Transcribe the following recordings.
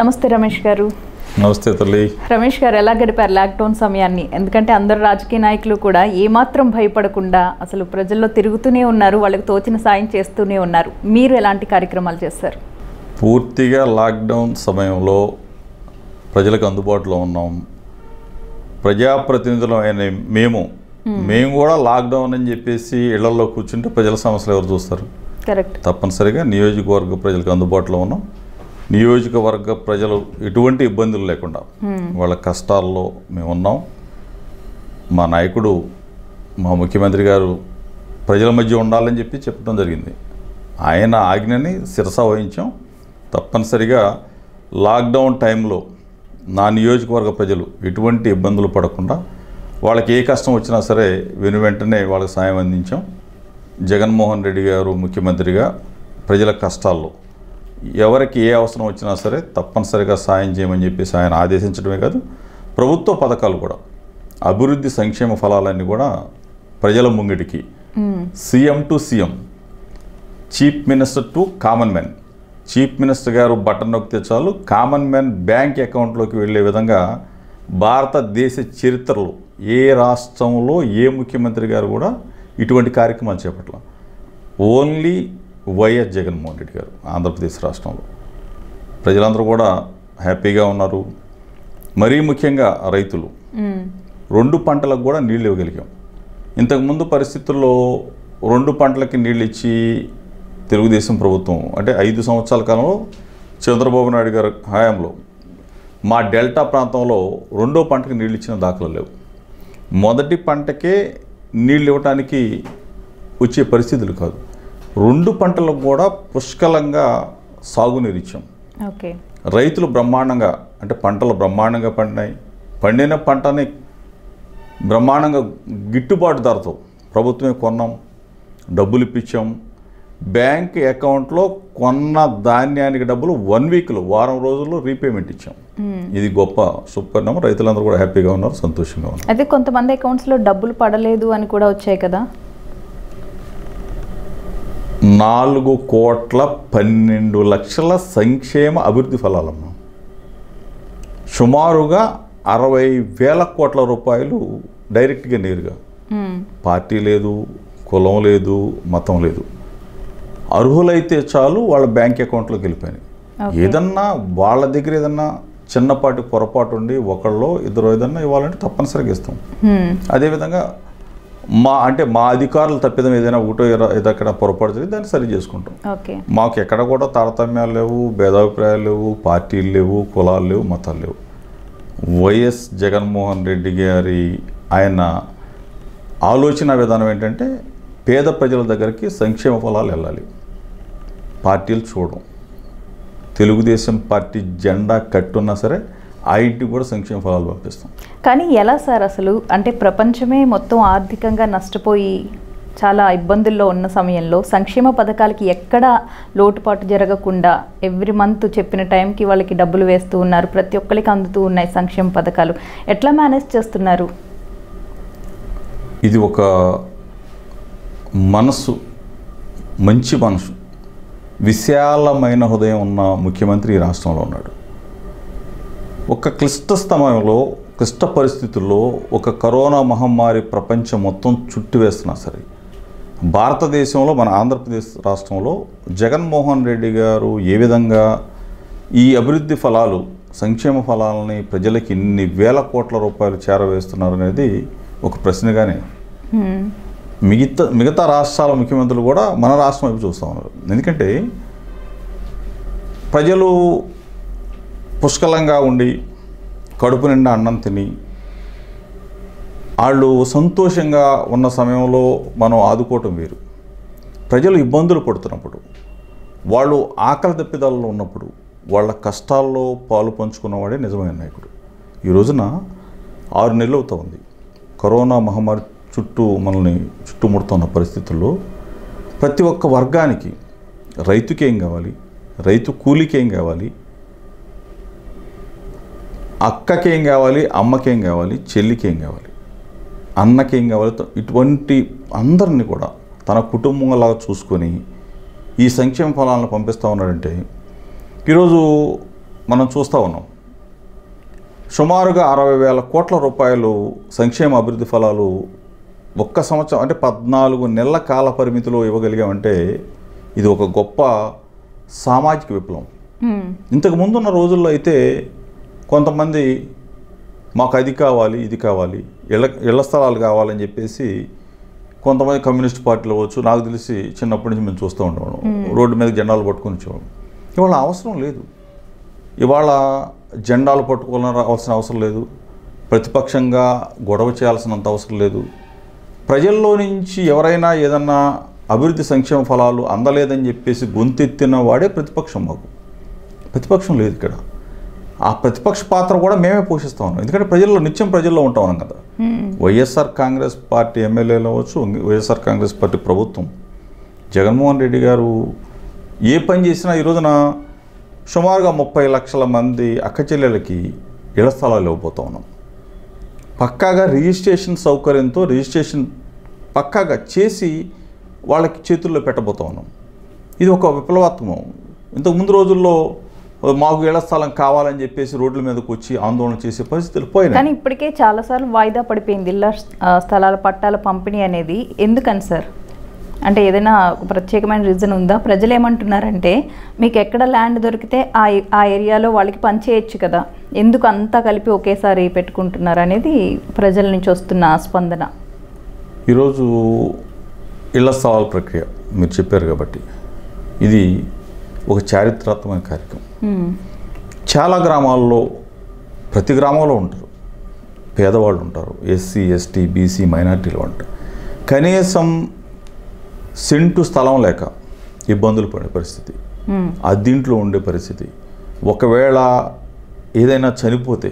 నమస్తే రమేష్ గారు నమస్తే తల్లి రమేష్ గారు ఎలా గడిపారు లాక్డౌన్ సమయాన్ని ఎందుకంటే అందరు రాజకీయ నాయకులు కూడా ఏమాత్రం భయపడకుండా అసలు ప్రజల్లో తిరుగుతూనే ఉన్నారు వాళ్ళకి తోచిన సాయం చేస్తూనే ఉన్నారు మీరు ఎలాంటి కార్యక్రమాలు చేస్తారు పూర్తిగా లాక్డౌన్ సమయంలో ప్రజలకు అందుబాటులో ఉన్నాం ప్రజాప్రతినిధులు అయిన మేము మేము కూడా లాక్డౌన్ అని చెప్పేసి ఇళ్లలో కూర్చుంటే ప్రజల సమస్యలు ఎవరు చూస్తారు కరెక్ట్ తప్పనిసరిగా నియోజకవర్గ ప్రజలకు అందుబాటులో ఉన్నాం నియోజకవర్గ ప్రజలు ఎటువంటి ఇబ్బందులు లేకుండా వాళ్ళ కష్టాల్లో మేము ఉన్నాం మా నాయకుడు మా ముఖ్యమంత్రి గారు ప్రజల మధ్య ఉండాలని చెప్పి చెప్పడం జరిగింది ఆయన ఆజ్ఞని శిరస వహించాం తప్పనిసరిగా లాక్డౌన్ టైంలో నా నియోజకవర్గ ప్రజలు ఎటువంటి ఇబ్బందులు పడకుండా వాళ్ళకి ఏ కష్టం వచ్చినా సరే వెను వెంటనే వాళ్ళకి సాయం అందించాం జగన్మోహన్ రెడ్డి గారు ముఖ్యమంత్రిగా ప్రజల కష్టాల్లో ఎవరికి ఏ అవసరం వచ్చినా సరే తప్పనిసరిగా సాయం చేయమని చెప్పేసి ఆయన ఆదేశించడమే కాదు ప్రభుత్వ పథకాలు కూడా అభివృద్ధి సంక్షేమ ఫలాలన్నీ కూడా ప్రజల ముంగిటికి CM to CM chief minister to common man chief minister గారు బటన్ నొక్కితే చాలు కామన్ మ్యాన్ బ్యాంక్ అకౌంట్లోకి వెళ్ళే విధంగా భారతదేశ చరిత్రలో ఏ రాష్ట్రంలో ఏ ముఖ్యమంత్రి గారు కూడా ఇటువంటి కార్యక్రమాలు చేపట్టాల ఓన్లీ వైఎస్ జగన్మోహన్ రెడ్డి గారు ఆంధ్రప్రదేశ్ రాష్ట్రంలో ప్రజలందరూ కూడా హ్యాపీగా ఉన్నారు మరీ ముఖ్యంగా రైతులు రెండు పంటలకు కూడా నీళ్ళు ఇవ్వగలిగాం ఇంతకుముందు పరిస్థితుల్లో రెండు పంటలకి నీళ్ళు ఇచ్చి తెలుగుదేశం ప్రభుత్వం అంటే ఐదు సంవత్సరాల కాలంలో చంద్రబాబు నాయుడు గారి హయాంలో మా డెల్టా ప్రాంతంలో రెండో పంటకి నీళ్ళు ఇచ్చిన దాఖలు లేవు మొదటి పంటకే నీళ్ళు ఇవ్వటానికి వచ్చే పరిస్థితులు కాదు రెండు పంటలకు కూడా పుష్కలంగా సాగునీరు ఇచ్చాం ఓకే రైతులు బ్రహ్మాండంగా అంటే పంటలు బ్రహ్మాండంగా పండినాయి పండిన పంటని బ్రహ్మాండంగా గిట్టుబాటు ధరతో ప్రభుత్వమే కొన్నాం డబ్బులు ఇప్పించాం బ్యాంక్ అకౌంట్లో కొన్న ధాన్యానికి డబ్బులు వన్ వీక్లో వారం రోజుల్లో రీపేమెంట్ ఇచ్చాం ఇది గొప్ప సూపర్ రైతులందరూ కూడా హ్యాపీగా ఉన్నారు సంతోషంగా ఉన్నారు అయితే కొంతమంది అకౌంట్స్లో డబ్బులు పడలేదు అని కూడా వచ్చాయి కదా నాలుగు కోట్ల పన్నెండు లక్షల సంక్షేమ అభివృద్ధి ఫలాలమ్మా సుమారుగా అరవై వేల కోట్ల రూపాయలు డైరెక్ట్గా నేరుగా మ్మ్. పార్టీ లేదు కులం లేదు మతం లేదు అర్హులైతే చాలు వాళ్ళ బ్యాంక్ అకౌంట్లోకి వెళ్ళిపోయినాయి Okay. ఏదన్నా వాళ్ళ దగ్గర ఏదన్నా చిన్నపాటి పొరపాటు ఉండి ఒకళ్ళో ఇద్దరు ఏదన్నా ఇవ్వాలంటే తప్పనిసరిగా ఇస్తాం మ్మ్. అదేవిధంగా మా అంటే మా అధికారులు తప్పిదం ఏదైనా ఒకటో ఇర- ఏదక్కడ పొరపాటు జరిగి దాన్ని సరి చేసుకుంటాం ఓకే మాకు ఎక్కడ కూడా తారతమ్యాలు లేవు భేదాభిప్రాయాలు లేవు పార్టీలు లేవు కులాలు లేవు మతాలు లేవు వైఎస్ జగన్మోహన్ రెడ్డి గారి ఆయన ఆలోచన విధానం ఏంటంటే పేద ప్రజల దగ్గరికి సంక్షేమ ఫలాలు వెళ్ళాలి పార్టీలు చూడడం తెలుగుదేశం పార్టీ జెండా కట్టున్నా సరే ఆ ఇంటికి కూడా సంక్షేమ ఫలాలు పంపిస్తాం కానీ ఎలా సార్ అసలు అంటే ప్రపంచమే మొత్తం ఆర్థికంగా నష్టపోయి చాలా ఇబ్బందుల్లో ఉన్న సమయంలో సంక్షేమ పథకాలకి ఎక్కడ లోటుపాటు జరగకుండా ఎవ్రీ మంత్ చెప్పిన టైంకి వాళ్ళకి డబ్బులు వేస్తూ ఉన్నారు ప్రతి ఒక్కరికి అందుతూ ఉన్నాయి సంక్షేమ పథకాలు ఎట్లా మేనేజ్ చేస్తున్నారు ఇది ఒక మనసు మంచి మనసు విశాలమైన హృదయం ఉన్న ముఖ్యమంత్రి ఈ రాష్ట్రంలో ఉన్నాడు ఒక క్లిష్ట సమయంలో క్లిష్ట పరిస్థితుల్లో ఒక కరోనా మహమ్మారి ప్రపంచం మొత్తం చుట్టివేస్తున్నా సరే భారతదేశంలో మన ఆంధ్రప్రదేశ్ రాష్ట్రంలో జగన్మోహన్ రెడ్డి గారు ఏ విధంగా ఈ అభివృద్ధి ఫలాలు సంక్షేమ ఫలాలని ప్రజలకి ఇన్ని వేల కోట్ల రూపాయలు చేరవేస్తున్నారు అనేది ఒక ప్రశ్నగానే హ్మ్. మిగతా మిగతా రాష్ట్రాల ముఖ్యమంత్రులు కూడా మన రాష్ట్రం వైపు చూస్తూ ఉన్నారు ఎందుకంటే ప్రజలు పుష్కలంగా ఉండి కడుపు నిండా అన్నం తిని వాళ్ళు సంతోషంగా ఉన్న సమయంలో మనం ఆదుకోవటం వేరు ప్రజలు ఇబ్బందులు పడుతున్నప్పుడు వాళ్ళు ఆకలి తప్పిదాల్లో ఉన్నప్పుడు వాళ్ళ కష్టాల్లో పాలు పంచుకున్నవాడే నిజమైన నాయకుడు ఈ రోజున ఆరు నెలలు అవుతా ఉంది కరోనా మహమ్మారి చుట్టూ మనల్ని చుట్టుముడుతున్న పరిస్థితుల్లో ప్రతి ఒక్క వర్గానికి రైతుకి ఏం కావాలి రైతు కూలికి ఏం కావాలి అక్కకేం కావాలి అమ్మకేం కావాలి చెల్లికేం కావాలి అన్నకేం కావాలి త- ఇటువంటి అందరినీ కూడా తన కుటుంబంలాగా చూసుకొని ఈ సంక్షేమ ఫలాలను పంపిస్తూ ఉన్నాడంటే ఈరోజు మనం చూస్తూ ఉన్నాం సుమారుగా అరవై వేల కోట్ల రూపాయలు సంక్షేమ అభివృద్ధి ఫలాలు ఒక్క సంవత్సరం అంటే పద్నాలుగు నెలల కాల పరిమితిలో ఇవ్వగలిగామంటే ఇది ఒక గొప్ప సామాజిక విప్లవం మ్మ్. ఇంతకు ముందున్న రోజుల్లో అయితే కొంతమంది మాకు అది కావాలి ఇది కావాలి ఇళ్ళ ఇళ్ల స్థలాలు కావాలని చెప్పేసి కొంతమంది కమ్యూనిస్ట్ పార్టీలు అవ్వచ్చు నాకు తెలిసి చిన్నప్పటి నుంచి మేము చూస్తూ ఉండేవాళ్ళం రోడ్డు మీద జెండాలు పట్టుకొని వచ్చేవాళ్ళం ఇవాళ అవసరం లేదు ఇవాళ జెండాలు పట్టుకోవాలని రావాల్సిన అవసరం లేదు ప్రతిపక్షంగా గొడవ చేయాల్సినంత అవసరం లేదు ప్రజల్లో నుంచి ఎవరైనా ఏదన్నా అభివృద్ధి సంక్షేమ ఫలాలు అందలేదని చెప్పేసి గొంతెత్తిన వాడే ప్రతిపక్షం మాకు ప్రతిపక్షం లేదు ఇక్కడ ఆ ప్రతిపక్ష పాత్ర కూడా మేమే పోషిస్తా ఉన్నాం ఎందుకంటే ప్రజల్లో నిత్యం ప్రజల్లో ఉంటా ఉన్నాం కదా మ్మ్. వైఎస్ఆర్ కాంగ్రెస్ పార్టీ ఎమ్మెల్యేలు అవ్వచ్చు వైఎస్ఆర్ కాంగ్రెస్ పార్టీ ప్రభుత్వం జగన్మోహన్ రెడ్డి గారు ఏ పని చేసినా ఈ రోజున సుమారుగా ముప్పై లక్షల మంది అక్క చెల్లెలకి ఇళ్ల స్థలాలు ఇవ్వబోతా ఉన్నాం పక్కాగా రిజిస్ట్రేషన్ సౌకర్యంతో రిజిస్ట్రేషన్ పక్కాగా చేసి వాళ్ళకి చేతుల్లో పెట్టబోతా ఉన్నాం ఇది ఒక విప్లవాత్మకం ఇంతకు ముందు రోజుల్లో మాకు ఇళ్ల స్థలం కావాలని చెప్పేసి రోడ్ల మీదకి వచ్చి ఆందోళన చేసే పరిస్థితులు పోయినాయి కానీ ఇప్పటికే చాలాసార్లు వాయిదా పడిపోయింది ఇళ్ళ ఆ, స్థలాల పట్టాల పంపిణీ అనేది ఎందుకని సార్ అంటే ఏదైనా ఒక ప్రత్యేకమైన రీజన్ ఉందా ప్రజలు ఏమంటున్నారంటే మీకు ఎక్కడ ల్యాండ్ దొరికితే ఆ ఆ ఏరియాలో వాళ్ళకి పనిచేయచ్చు కదా ఎందుకు అంతా కలిపి ఒకేసారి పెట్టుకుంటున్నారు అనేది ప్రజల నుంచి వస్తున్న స్పందన ఈరోజు ఇళ్ల స్థలాల ప్రక్రియ మీరు చెప్పారు కాబట్టి ఇది ఒక చారిత్రాత్మక కార్యక్రమం మ్మ్. చాలా గ్రామాల్లో ప్రతి గ్రామంలో ఉంటారు పేదవాళ్ళు ఉంటారు ఎస్సీ ఎస్టీ బీసీ మైనార్టీలు ఉంటారు కనీసం సెంటు స్థలం లేక ఇబ్బందులు పడే పరిస్థితి మ్మ్. అద్దింట్లో ఉండే పరిస్థితి ఒకవేళ ఏదైనా చనిపోతే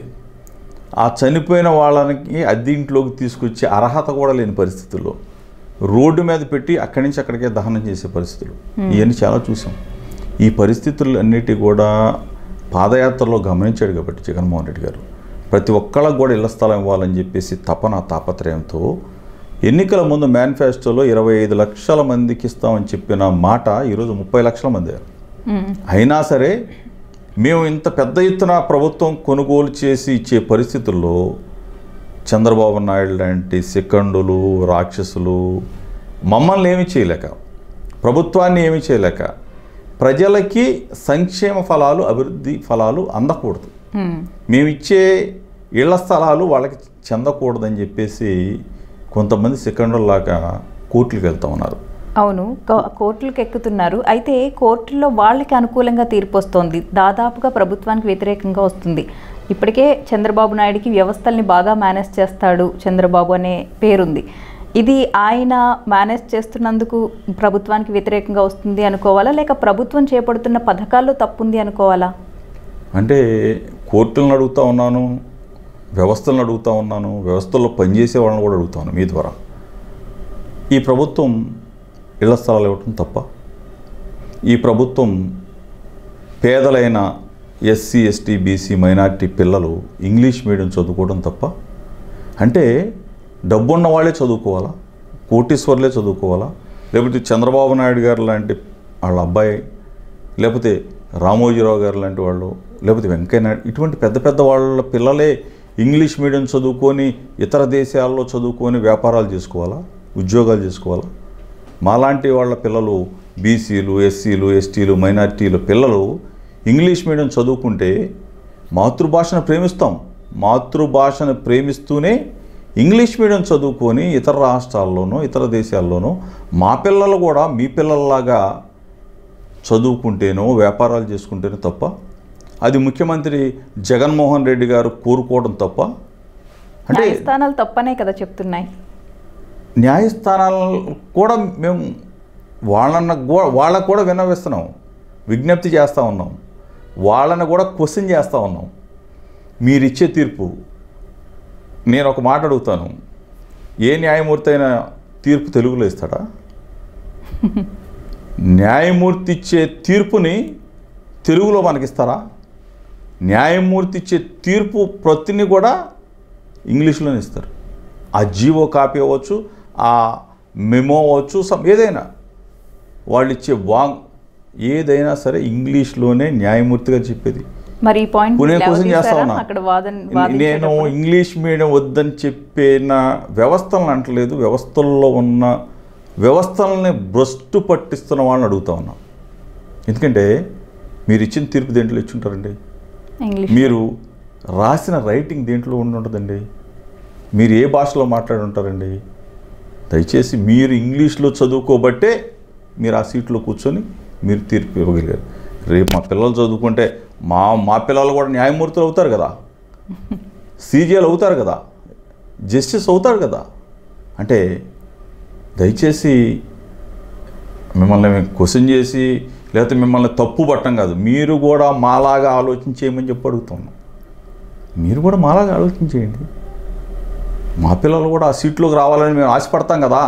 ఆ చనిపోయిన వాళ్ళకి అద్దింట్లోకి తీసుకొచ్చే అర్హత కూడా లేని పరిస్థితుల్లో రోడ్డు మీద పెట్టి అక్కడి నుంచి అక్కడికే దహనం చేసే పరిస్థితులు ఇవన్నీ చాలా చూసాం ఈ పరిస్థితులు అన్నిటి కూడా పాదయాత్రలో గమనించాడు కాబట్టి జగన్మోహన్ రెడ్డి గారు ప్రతి ఒక్కళ్ళకు కూడా ఇళ్ల స్థలం ఇవ్వాలని చెప్పేసి తపన తాపత్రయంతో ఎన్నికల ముందు మేనిఫెస్టోలో ఇరవై ఐదు లక్షల మందికి ఇస్తామని చెప్పిన మాట ఈరోజు ముప్పై లక్షల మంది అయ్యారు. మ్మ్. అయినా సరే మేము ఇంత పెద్ద ఎత్తున ప్రభుత్వం కొనుగోలు చేసి ఇచ్చే పరిస్థితుల్లో చంద్రబాబు నాయుడు లాంటి సెకండులు రాక్షసులు మమ్మల్ని ఏమీ చేయలేక ప్రభుత్వాన్ని ఏమీ చేయలేక ప్రజలకి సంక్షేమ ఫలాలు అభివృద్ధి ఫలాలు అందకూడదు మ్మ్. మేమిచ్చే ఇళ్ల స్థలాలు వాళ్ళకి చెందకూడదని చెప్పేసి కొంతమంది సెకండుల్లాగా కోర్టులకు వెళ్తా ఉన్నారు అవును కో- కోర్టులకు ఎక్కుతున్నారు అయితే కోర్టుల్లో వాళ్ళకి అనుకూలంగా తీర్పు వస్తోంది దాదాపుగా ప్రభుత్వానికి వ్యతిరేకంగా వస్తుంది ఇప్పటికే చంద్రబాబు నాయుడికి వ్యవస్థల్ని బాగా మేనేజ్ చేస్తాడు చంద్రబాబు అనే పేరుంది ఇది ఆయన మేనేజ్ చేస్తున్నందుకు ప్రభుత్వానికి వ్యతిరేకంగా వస్తుంది అనుకోవాలా లేక ప్రభుత్వం చేపడుతున్న పథకాల్లో తప్పుంది అనుకోవాలా అంటే కోర్టులను అడుగుతా ఉన్నాను వ్యవస్థలను అడుగుతా ఉన్నాను వ్యవస్థల్లో పనిచేసే వాళ్ళని కూడా అడుగుతాను మీ ద్వారా ఈ ప్రభుత్వం ఇళ్ల స్థలాలు ఇవ్వటం తప్ప ఈ ప్రభుత్వం పేదలైన ఎస్సీ ఎస్టీ బీసీ మైనార్టీ పిల్లలు ఇంగ్లీష్ మీడియం చదువుకోవడం తప్ప అంటే డబ్బున్న వాళ్ళే చదువుకోవాలా కోటీశ్వర్లే చదువుకోవాలా లేకపోతే చంద్రబాబు నాయుడు గారు లాంటి వాళ్ళ అబ్బాయి లేకపోతే రామోజీరావు గారు లాంటి వాళ్ళు లేకపోతే వెంకయ్య నాయుడు ఇటువంటి పెద్ద పెద్ద వాళ్ళ పిల్లలే ఇంగ్లీష్ మీడియం చదువుకొని ఇతర దేశాల్లో చదువుకొని వ్యాపారాలు చేసుకోవాలా ఉద్యోగాలు చేసుకోవాలా మాలాంటి వాళ్ళ పిల్లలు బీసీలు ఎస్సీలు ఎస్టీలు మైనార్టీలు పిల్లలు ఇంగ్లీష్ మీడియం చదువుకుంటే మాతృభాషను ప్రేమిస్తాం మాతృభాషను ప్రేమిస్తూనే ఇంగ్లీష్ మీడియం చదువుకొని ఇతర రాష్ట్రాల్లోనూ ఇతర దేశాల్లోనూ మా పిల్లలు కూడా మీ పిల్లల్లాగా చదువుకుంటేనో వ్యాపారాలు చేసుకుంటేనో తప్ప అది ముఖ్యమంత్రి జగన్మోహన్ రెడ్డి గారు కోరుకోవడం తప్ప అంటే న్యాయస్థానాలు తప్పనే కదా చెప్తున్నాయి న్యాయస్థానాలు కూడా మేము వాళ్ళన్న కూడా వాళ్ళకు కూడా విన్నవిస్తున్నాం విజ్ఞప్తి చేస్తూ ఉన్నాం వాళ్ళని కూడా క్వశ్చన్ చేస్తూ ఉన్నాం మీరు ఇచ్చే తీర్పు నేను ఒక మాట అడుగుతాను ఏ న్యాయమూర్తి అయినా తీర్పు తెలుగులో ఇస్తాడా న్యాయమూర్తి ఇచ్చే తీర్పుని తెలుగులో మనకిస్తారా న్యాయమూర్తి ఇచ్చే తీర్పు ప్రతిని కూడా ఇంగ్లీష్లోనే ఇస్తారు ఆ జీవో కాపీ అవ్వచ్చు ఆ మెమో అవ్వచ్చు సమ్ ఏదైనా వాళ్ళు ఇచ్చే వాంగ్ ఏదైనా సరే ఇంగ్లీష్లోనే న్యాయమూర్తిగా చెప్పేది మరి ఈ పాయింట్ నేను క్వశ్చన్ చేస్తా ఉన్నా అక్కడ వాదన నేను వాదించేటప్పుడు? ఇంగ్లీష్ మీడియం వద్దని చెప్పిన వ్యవస్థలను అంటలేదు వ్యవస్థల్లో ఉన్న వ్యవస్థలని భ్రష్టు పట్టిస్తున్న వాళ్ళని అడుగుతా ఉన్నా ఎందుకంటే మీరు ఇచ్చిన తీర్పు దేంట్లో ఇచ్చుంటారండి ఇంగ్లీష్ మీరు రాసిన రైటింగ్ దేంట్లో ఉండి ఉంటుందండి మీరు ఏ భాషలో మాట్లాడి ఉంటారండి దయచేసి మీరు ఇంగ్లీష్లో చదువుకోబట్టే మీరు ఆ సీట్లో కూర్చొని మీరు తీర్పు ఇవ్వగలిగారు రేపు మా పిల్లలు చదువుకుంటే మా మా పిల్లలు కూడా న్యాయమూర్తులు అవుతారు కదా సీజీఎల్ అవుతారు కదా జస్టిస్ అవుతారు కదా అంటే దయచేసి మిమ్మల్ని మేము క్వశ్చన్ చేసి లేకపోతే మిమ్మల్ని తప్పు పట్టం కాదు మీరు కూడా మాలాగా ఆలోచించేయమని చెప్పి అడుగుతున్నాం మీరు కూడా మాలాగా ఆలోచించేయండి మా పిల్లలు కూడా ఆ సీట్లోకి రావాలని మేము ఆశపడతాం కదా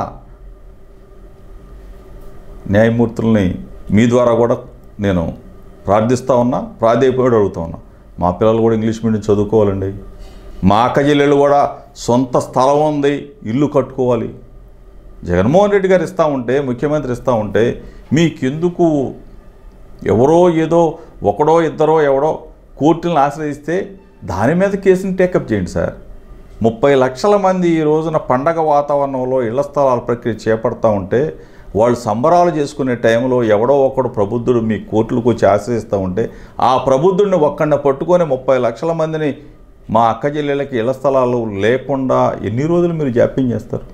న్యాయమూర్తుల్ని మీ ద్వారా కూడా నేను ప్రార్థిస్తూ ఉన్నా ప్రాధేయపడి అడుగుతా ఉన్నా మా పిల్లలు కూడా ఇంగ్లీష్ మీడియం చదువుకోవాలండి మా అక్క చెల్లెళ్ళు కూడా సొంత స్థలం ఉంది ఇల్లు కట్టుకోవాలి జగన్మోహన్ రెడ్డి గారు ఇస్తూ ఉంటే ముఖ్యమంత్రి ఇస్తూ ఉంటే మీకెందుకు ఎవరో ఏదో ఒకడో ఇద్దరో ఎవడో కోర్టులను ఆశ్రయిస్తే దాని మీద కేసుని టేకప్ చేయండి సార్ ముప్పై లక్షల మంది ఈ రోజున పండగ వాతావరణంలో ఇళ్ల స్థలాల ప్రక్రియ చేపడతా ఉంటే వాళ్ళు సంబరాలు చేసుకునే టైంలో ఎవడో ఒకడు ప్రబుద్ధుడు మీ కోర్టులకు వచ్చి ఆశ్రయిస్తూ ఉంటే ఆ ప్రబుద్ధుడిని ఒక్కడిని పట్టుకొని ముప్పై లక్షల మందిని మా అక్క చెల్లెళ్ళకి ఇళ్ల స్థలాలు లేకుండా ఎన్ని రోజులు మీరు జాప్యం చేస్తారు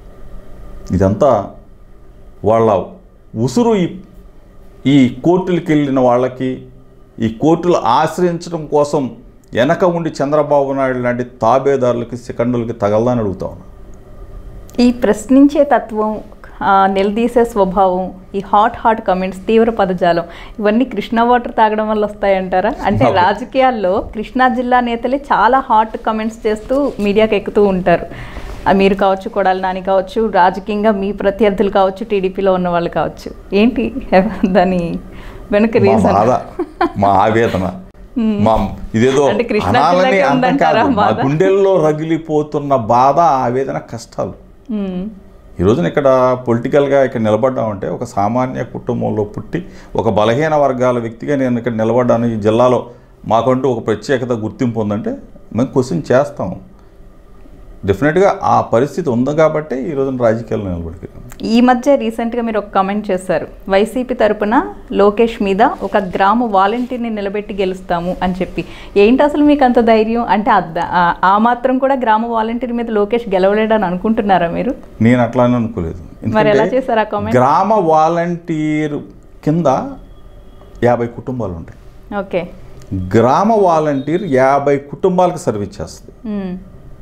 ఇదంతా వాళ్ళ ఉసురు ఈ ఈ కోర్టులకు వెళ్ళిన వాళ్ళకి ఈ కోర్టులు ఆశ్రయించడం కోసం వెనక ఉండి చంద్రబాబు నాయుడు లాంటి తాబేదారులకి సెకండులకి తగలదని అడుగుతా ఉన్నా ఈ ప్రశ్నించే తత్వం ఆ, నిలదీసే స్వభావం ఈ హాట్ హాట్ కమెంట్స్ తీవ్ర పదజాలం ఇవన్నీ కృష్ణా వాటర్ తాగడం వల్ల వస్తాయంటారా అంటే అవును. రాజకీయాల్లో కృష్ణా జిల్లా నేతలే చాలా హాట్ కమెంట్స్ చేస్తూ మీడియాకి ఎక్కుతూ ఉంటారు ఆ, మీరు కావచ్చు కొడాలి నాని కావచ్చు రాజకీయంగా మీ ప్రత్యర్థులు కావచ్చు టీడీపీలో ఉన్న వాళ్ళు కావచ్చు ఏంటి దాని వెనుక మా రీజన్ బాధ మా ఆవేదన మా ఇదేదో అంటే కృష్ణా అనాలని జిల్లాకే అంతం ఉందంటారా కాదు మా బాధ? గుండెల్లో రగిలిపోతున్న బాధ ఆవేదన కష్టాలు ఈ రోజున ఇక్కడ పొలిటికల్గా ఇక్కడ నిలబడ్డామంటే ఒక సామాన్య కుటుంబంలో పుట్టి ఒక బలహీన వర్గాల వ్యక్తిగా నేను ఇక్కడ నిలబడ్డాను ఈ జిల్లాలో మాకంటూ ఒక ప్రత్యేకత గుర్తింపు ఉందంటే మేము క్వశ్చన్ చేస్తాం డెఫినెట్గా ఆ పరిస్థితి ఉంది కాబట్టి ఈ రోజున రాజకీయాలు నిలబడిపోయాం ఈ మధ్య రీసెంట్గా మీరు ఒక కామెంట్ చేశారు వైసీపీ తరపున లోకేష్ మీద ఒక గ్రామ వాలంటీర్ని నిలబెట్టి గెలుస్తాము అని చెప్పి ఏంటి అసలు మీకు అంత ధైర్యం అంటే అద్ద- ఆ- ఆ మాత్రం కూడా గ్రామ వాలంటీర్ మీద లోకేష్ గెలవలేడని అనుకుంటున్నారా మీరు నేను అట్లానే అనుకోలేదు మరి ఎలా ఎందుకంటే చేశారు ఆ కామెంట్ గ్రామ వాలంటీర్ కింద యాభై కుటుంబాలు ఉంటాయి ఓకే గ్రామ వాలంటీర్ యాభై కుటుంబాలకు సర్వీస్ చేస్తుంది మ్మ్.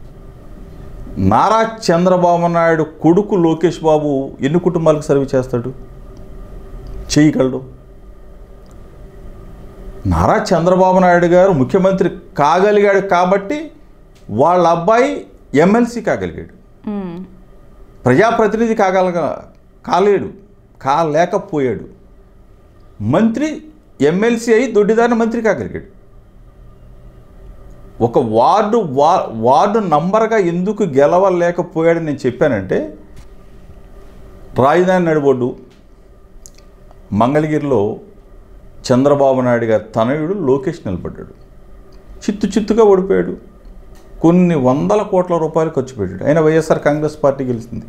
నారా చంద్రబాబు నాయుడు కొడుకు లోకేష్ బాబు ఎన్ని కుటుంబాలకు సర్వీస్ చేస్తాడు చేయగలడు నారా చంద్రబాబు నాయుడు గారు ముఖ్యమంత్రి కాగలిగాడు కాబట్టి వాళ్ళ అబ్బాయి ఎమ్మెల్సీ కాగలిగాడు మ్మ్. ప్రజాప్రతినిధి కాగలగ కాలేడు కాలేకపోయాడు మంత్రి ఎమ్మెల్సీ అయి దొడ్డిదారిన మంత్రి కాగలిగాడు ఒక వార్డు వా వార్డు నంబర్గా ఎందుకు గెలవలేకపోయాడని నేను చెప్పానంటే రాజధాని నడిబొడ్డు మంగళగిరిలో చంద్రబాబు నాయుడు గారి తనయుడు లోకేష్ నిలబడ్డాడు చిత్తు చిత్తుగా ఓడిపోయాడు కొన్ని వందల కోట్ల రూపాయలు ఖర్చు పెట్టాడు అయినా వైఎస్ఆర్ కాంగ్రెస్ పార్టీ గెలిచింది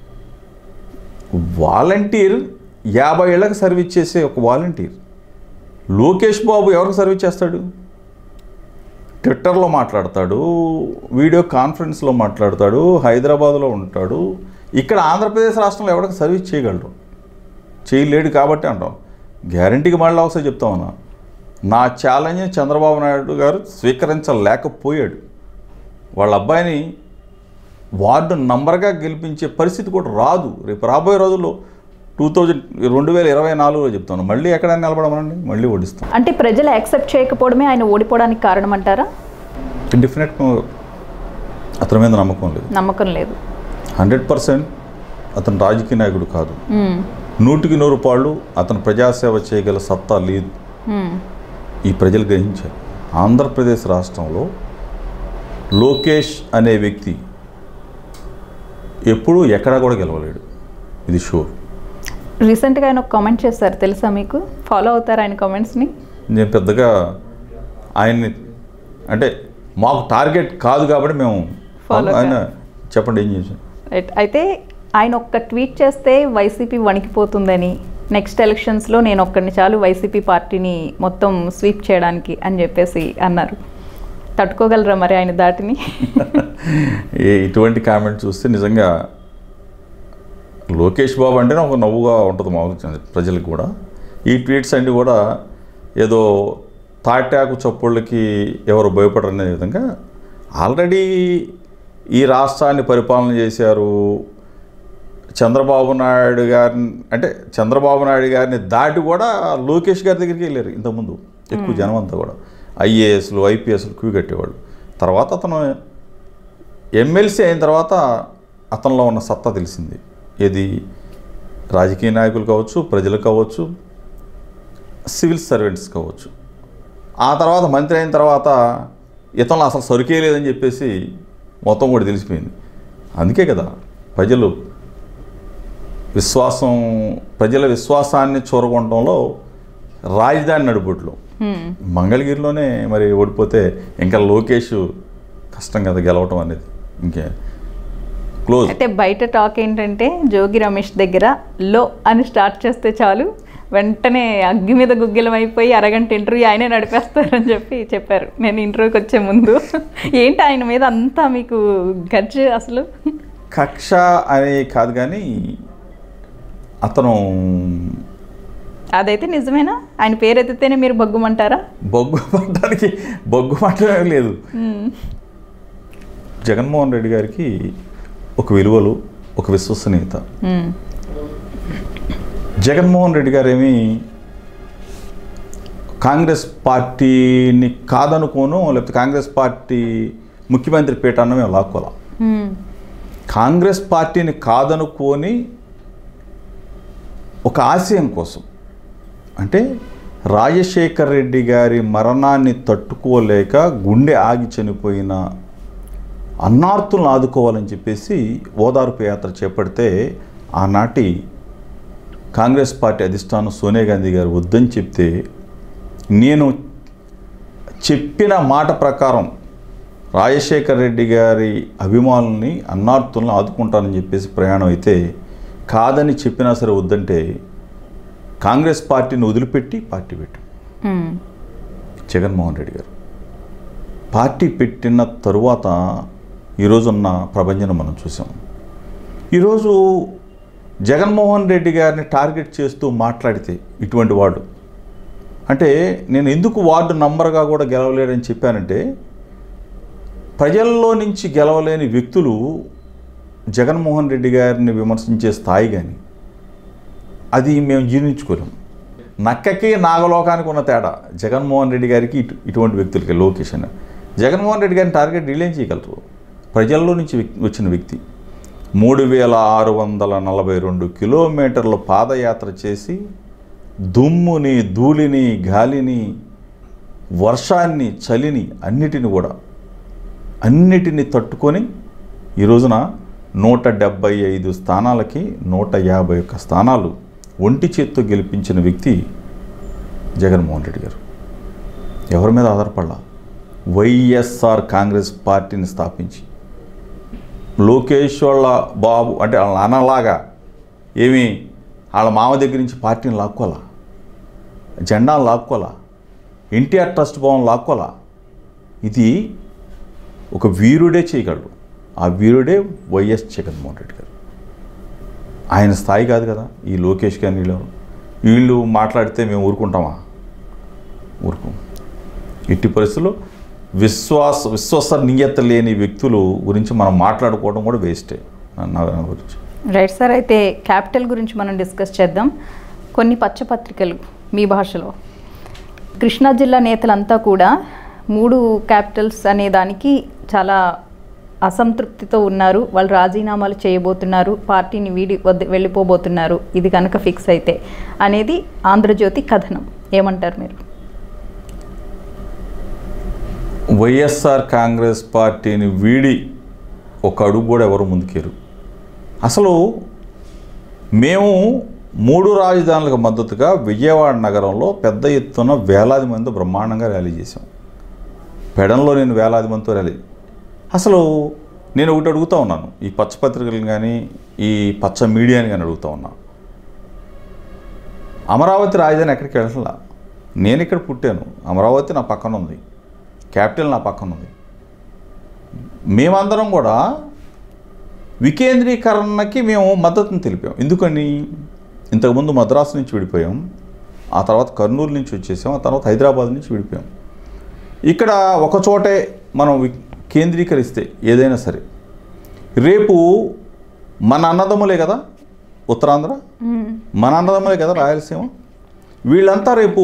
వాలంటీర్ యాభై ఏళ్ళకి సర్వీస్ చేసే ఒక వాలంటీర్ లోకేష్ బాబు ఎవరికి సర్వీస్ చేస్తాడు ట్విట్టర్లో మాట్లాడతాడు వీడియో కాన్ఫరెన్స్లో మాట్లాడతాడు హైదరాబాద్లో ఉంటాడు ఇక్కడ ఆంధ్రప్రదేశ్ రాష్ట్రంలో ఎవరికి సర్వీస్ చేయగలరు చేయలేడు కాబట్టి అంటాం గ్యారంటీకి మళ్ళీ ఒకసారి చెప్తామన్నా నా ఛాలెంజ్ చంద్రబాబు నాయుడు గారు స్వీకరించలేకపోయాడు వాళ్ళ అబ్బాయిని వార్డు నంబర్గా గెలిపించే పరిస్థితి కూడా రాదు రేపు రాబోయే రోజుల్లో టూ థౌజండ్ రెండు వేల ఇరవై నాలుగులో చెప్తాను మళ్ళీ ఎక్కడైనా నిలబడమనండి మళ్ళీ ఓడిస్తాం అంటే ప్రజలు యాక్సెప్ట్ చేయకపోవడమే ఆయన ఓడిపోవడానికి కారణం అంటారా డెఫినెట్ అతని మీద నమ్మకం లేదు నమ్మకం లేదు హండ్రెడ్ పర్సెంట్ అతను రాజకీయ నాయకుడు కాదు మ్మ్. నూటికి నూరు పాళ్ళు అతను ప్రజాసేవ చేయగల సత్తా లేదు మ్మ్. ఈ ప్రజలు గ్రహించారు ఆంధ్రప్రదేశ్ రాష్ట్రంలో లోకేష్ అనే వ్యక్తి ఎప్పుడూ ఎక్కడా కూడా గెలవలేడు ఇది షూర్ రీసెంట్గా ఆయన ఒక కామెంట్ చేశారు తెలుసా మీకు ఫాలో అవుతారా ఆయన కామెంట్స్ని నేను పెద్దగా ఆయన్ని అంటే మాకు టార్గెట్ కాదు కాబట్టి మేము Follow ఆయన చెప్పండి ఏం చేసాం రైట్ అయితే ఆయన ఒక్క ట్వీట్ చేస్తే వైసీపీ వణికిపోతుందని నెక్స్ట్ ఎలక్షన్స్లో నేను ఒక్కడిని చాలు వైసీపీ పార్టీని మొత్తం స్వీప్ చేయడానికి అని చెప్పేసి అన్నారు తట్టుకోగలరా మరి ఆయన దాటిని ఏ ఇటువంటి కామెంట్ చూస్తే నిజంగా లోకేష్ బాబు అంటేనే ఒక నవ్వుగా ఉంటుంది మామూలు ప్రజలకు కూడా ఈ ట్వీట్స్ అన్నీ కూడా ఏదో తాటాకు చప్పుళ్ళకి ఎవరు భయపడరు అనే విధంగా ఆల్రెడీ ఈ రాష్ట్రాన్ని పరిపాలన చేశారు చంద్రబాబు నాయుడు గారిని అంటే చంద్రబాబు నాయుడు గారిని దాటి కూడా లోకేష్ గారి దగ్గరికి వెళ్ళారు ఇంతకుముందు ఎక్కువ జనం అంతా కూడా ఐఏఎస్లు ఐపీఎస్లు క్యూ కట్టేవాళ్ళు తర్వాత అతను ఎమ్మెల్సీ అయిన తర్వాత అతనిలో ఉన్న సత్తా తెలిసింది ఏది రాజకీయ నాయకులు కావచ్చు ప్రజలు కావచ్చు సివిల్ సర్వెంట్స్ కావచ్చు ఆ తర్వాత మంత్రి అయిన తర్వాత ఇతను అసలు సరికే లేదని చెప్పేసి మొత్తం కూడా తెలిసిపోయింది అందుకే కదా ప్రజలు విశ్వాసం ప్రజల విశ్వాసాన్ని చూరగొనడంలో రాజధాని నడుపుట్లో హ్మ్. మంగళగిరిలోనే మరి ఓడిపోతే ఇంకా లోకేష్ కష్టం కదా గెలవటం అనేది ఇంకే క్లోజ్ అయితే బయట టాక్ ఏంటంటే జోగి రమేష్ దగ్గర లో అని స్టార్ట్ చేస్తే చాలు వెంటనే అగ్గి మీద గుగ్గిలం అయిపోయి అరగంట ఇంటర్వ్యూ ఆయనే నడిపేస్తారని చెప్పి చెప్పారు నేను ఇంటర్వ్యూకి వచ్చే ముందు ఏంటి ఆయన మీద అంతా మీకు గజ్జు అసలు కక్ష అని కాదు కానీ అతను అదైతే నిజమేనా ఆయన పేరు ఎత్తితేనే మీరు బొగ్గుమంటారా బొగ్గు పడడానికి బొగ్గు మాత్రమే లేదు హ్మ్. జగన్మోహన్ రెడ్డి గారికి ఒక విలువలు ఒక విశ్వసనీయత హ్మ్. జగన్మోహన్ రెడ్డి గారు ఏమి కాంగ్రెస్ పార్టీని కాదనుకోను లేకపోతే కాంగ్రెస్ పార్టీ ముఖ్యమంత్రి పీఠాన్ని మేము లాక్కోలా హ్మ్. కాంగ్రెస్ పార్టీని కాదనుకొని ఒక ఆశయం కోసం అంటే రాజశేఖర్ రెడ్డి గారి మరణాన్ని తట్టుకోలేక గుండె ఆగి చనిపోయిన అన్నార్తులను ఆదుకోవాలని చెప్పేసి ఓదార్పు యాత్ర చేపడితే ఆనాటి కాంగ్రెస్ పార్టీ అధిష్టానం సోనియా గాంధీ గారు వద్దని చెప్తే నేను చెప్పిన మాట ప్రకారం రాజశేఖర్ రెడ్డి గారి అభిమానుల్ని అన్నార్తులను ఆదుకుంటానని చెప్పేసి ప్రయాణం అయితే కాదని చెప్పినా సరే వద్దంటే కాంగ్రెస్ పార్టీని వదిలిపెట్టి పార్టీ పెట్టాం హ్మ్. జగన్మోహన్ రెడ్డి గారు పార్టీ పెట్టిన తరువాత ఈరోజున్న ప్రభంజనం మనం చూసాం ఈరోజు జగన్మోహన్ రెడ్డి గారిని టార్గెట్ చేస్తూ మాట్లాడితే ఇటువంటి వాడు అంటే నేను ఎందుకు వార్డు నంబర్గా కూడా గెలవలేడని చెప్పానంటే ప్రజల్లో నుంచి గెలవలేని వ్యక్తులు జగన్మోహన్ రెడ్డి గారిని విమర్శించే స్థాయి కానీ అది మేము జీర్ణించుకోలేము నక్కకి నాగలోకానికి ఉన్న తేడా జగన్మోహన్ రెడ్డి గారికి ఇటు ఇటువంటి వ్యక్తులకి లోకేష్ అని జగన్మోహన్ రెడ్డి గారిని టార్గెట్ డీలేం చేయగలరు ప్రజల్లో నుంచి వ్యక్- వచ్చిన వ్యక్తి మూడు వేల ఆరు వందల నలభై రెండు కిలోమీటర్లు పాదయాత్ర చేసి దుమ్ముని ధూళిని గాలిని వర్షాన్ని చలిని అన్నిటిని కూడా అన్నిటిని తట్టుకొని ఈ రోజున నూట డెబ్బై ఐదు స్థానాలకి నూట యాభై ఒక్క స్థానాలు ఒంటి చేత్తో గెలిపించిన వ్యక్తి జగన్మోహన్ రెడ్డి గారు ఎవరి మీద ఆధారపడాల వైఎస్ఆర్ కాంగ్రెస్ పార్టీని స్థాపించి లోకేష్ వాళ్ళ బాబు అంటే వాళ్ళ నాన్నలాగా ఏమి వాళ్ళ మామ దగ్గర నుంచి పార్టీని లాక్కోలా జెండాను లాక్కోలా ఎన్టీఆర్ ట్రస్ట్ భవన్ లాక్కోలా ఇది ఒక వీరుడే చేయగలడు ఆ వీరుడే వైఎస్ జగన్మోహన్ రెడ్డి గారు ఆయన స్థాయి కాదు కదా ఈ లోకేష్ గారిని వీళ్ళు వీళ్ళు మాట్లాడితే మేము ఊరుకుంటామా ఊరుకోం ఎట్టి పరిస్థితుల్లో విశ్వాస విశ్వసనీయత లేని వ్యక్తులు గురించి మనం మాట్లాడుకోవడం కూడా వేస్టే నా- నా నా గురించి రైట్ సార్ అయితే క్యాపిటల్ గురించి మనం డిస్కస్ చేద్దాం కొన్ని పచ్చపత్రికలు మీ భాషలో కృష్ణా జిల్లా నేతలంతా కూడా మూడు క్యాపిటల్స్ అనే దానికి చాలా అసంతృప్తితో ఉన్నారు వాళ్ళు రాజీనామాలు చేయబోతున్నారు పార్టీని వీడి వద్ద వెళ్ళిపోబోతున్నారు ఇది కనుక ఫిక్స్ అయితే అనేది ఆంధ్రజ్యోతి కథనం ఏమంటారు మీరు వైఎస్ఆర్ కాంగ్రెస్ పార్టీని వీడి ఒక అడుగు కూడా ఎవరు ముందుకేరు అసలు మేము మూడు రాజధానులకు మద్దతుగా విజయవాడ నగరంలో పెద్ద ఎత్తున వేలాది మంది బ్రహ్మాండంగా ర్యాలీ చేశాం పెడంలో నేను వేలాది మందితో ర్యాలీ అసలు నేను ఒకటి అడుగుతా ఉన్నాను ఈ పచ్చ పత్రికలను కానీ ఈ పచ్చ మీడియాని కానీ అడుగుతా ఉన్నా అమరావతి రాజధాని ఎక్కడికి వెళ్ళాల నేను ఇక్కడ పుట్టాను అమరావతి నా పక్కన ఉంది క్యాపిటల్ నా పక్కన ఉంది మేమందరం కూడా వికేంద్రీకరణకి మేము మద్దతును తెలిపాం ఎందుకని ఇంతకుముందు మద్రాసు నుంచి విడిపోయాం ఆ తర్వాత కర్నూలు నుంచి వచ్చేసాం ఆ తర్వాత హైదరాబాద్ నుంచి విడిపోయాం ఇక్కడ ఒక చోటే మనం వి- కేంద్రీకరిస్తే ఏదైనా సరే రేపు మన అన్నదమ్ములే కదా ఉత్తరాంధ్ర మ్మ్. మన అన్నదమ్ములే కదా రాయలసీమ వీళ్ళంతా రేపు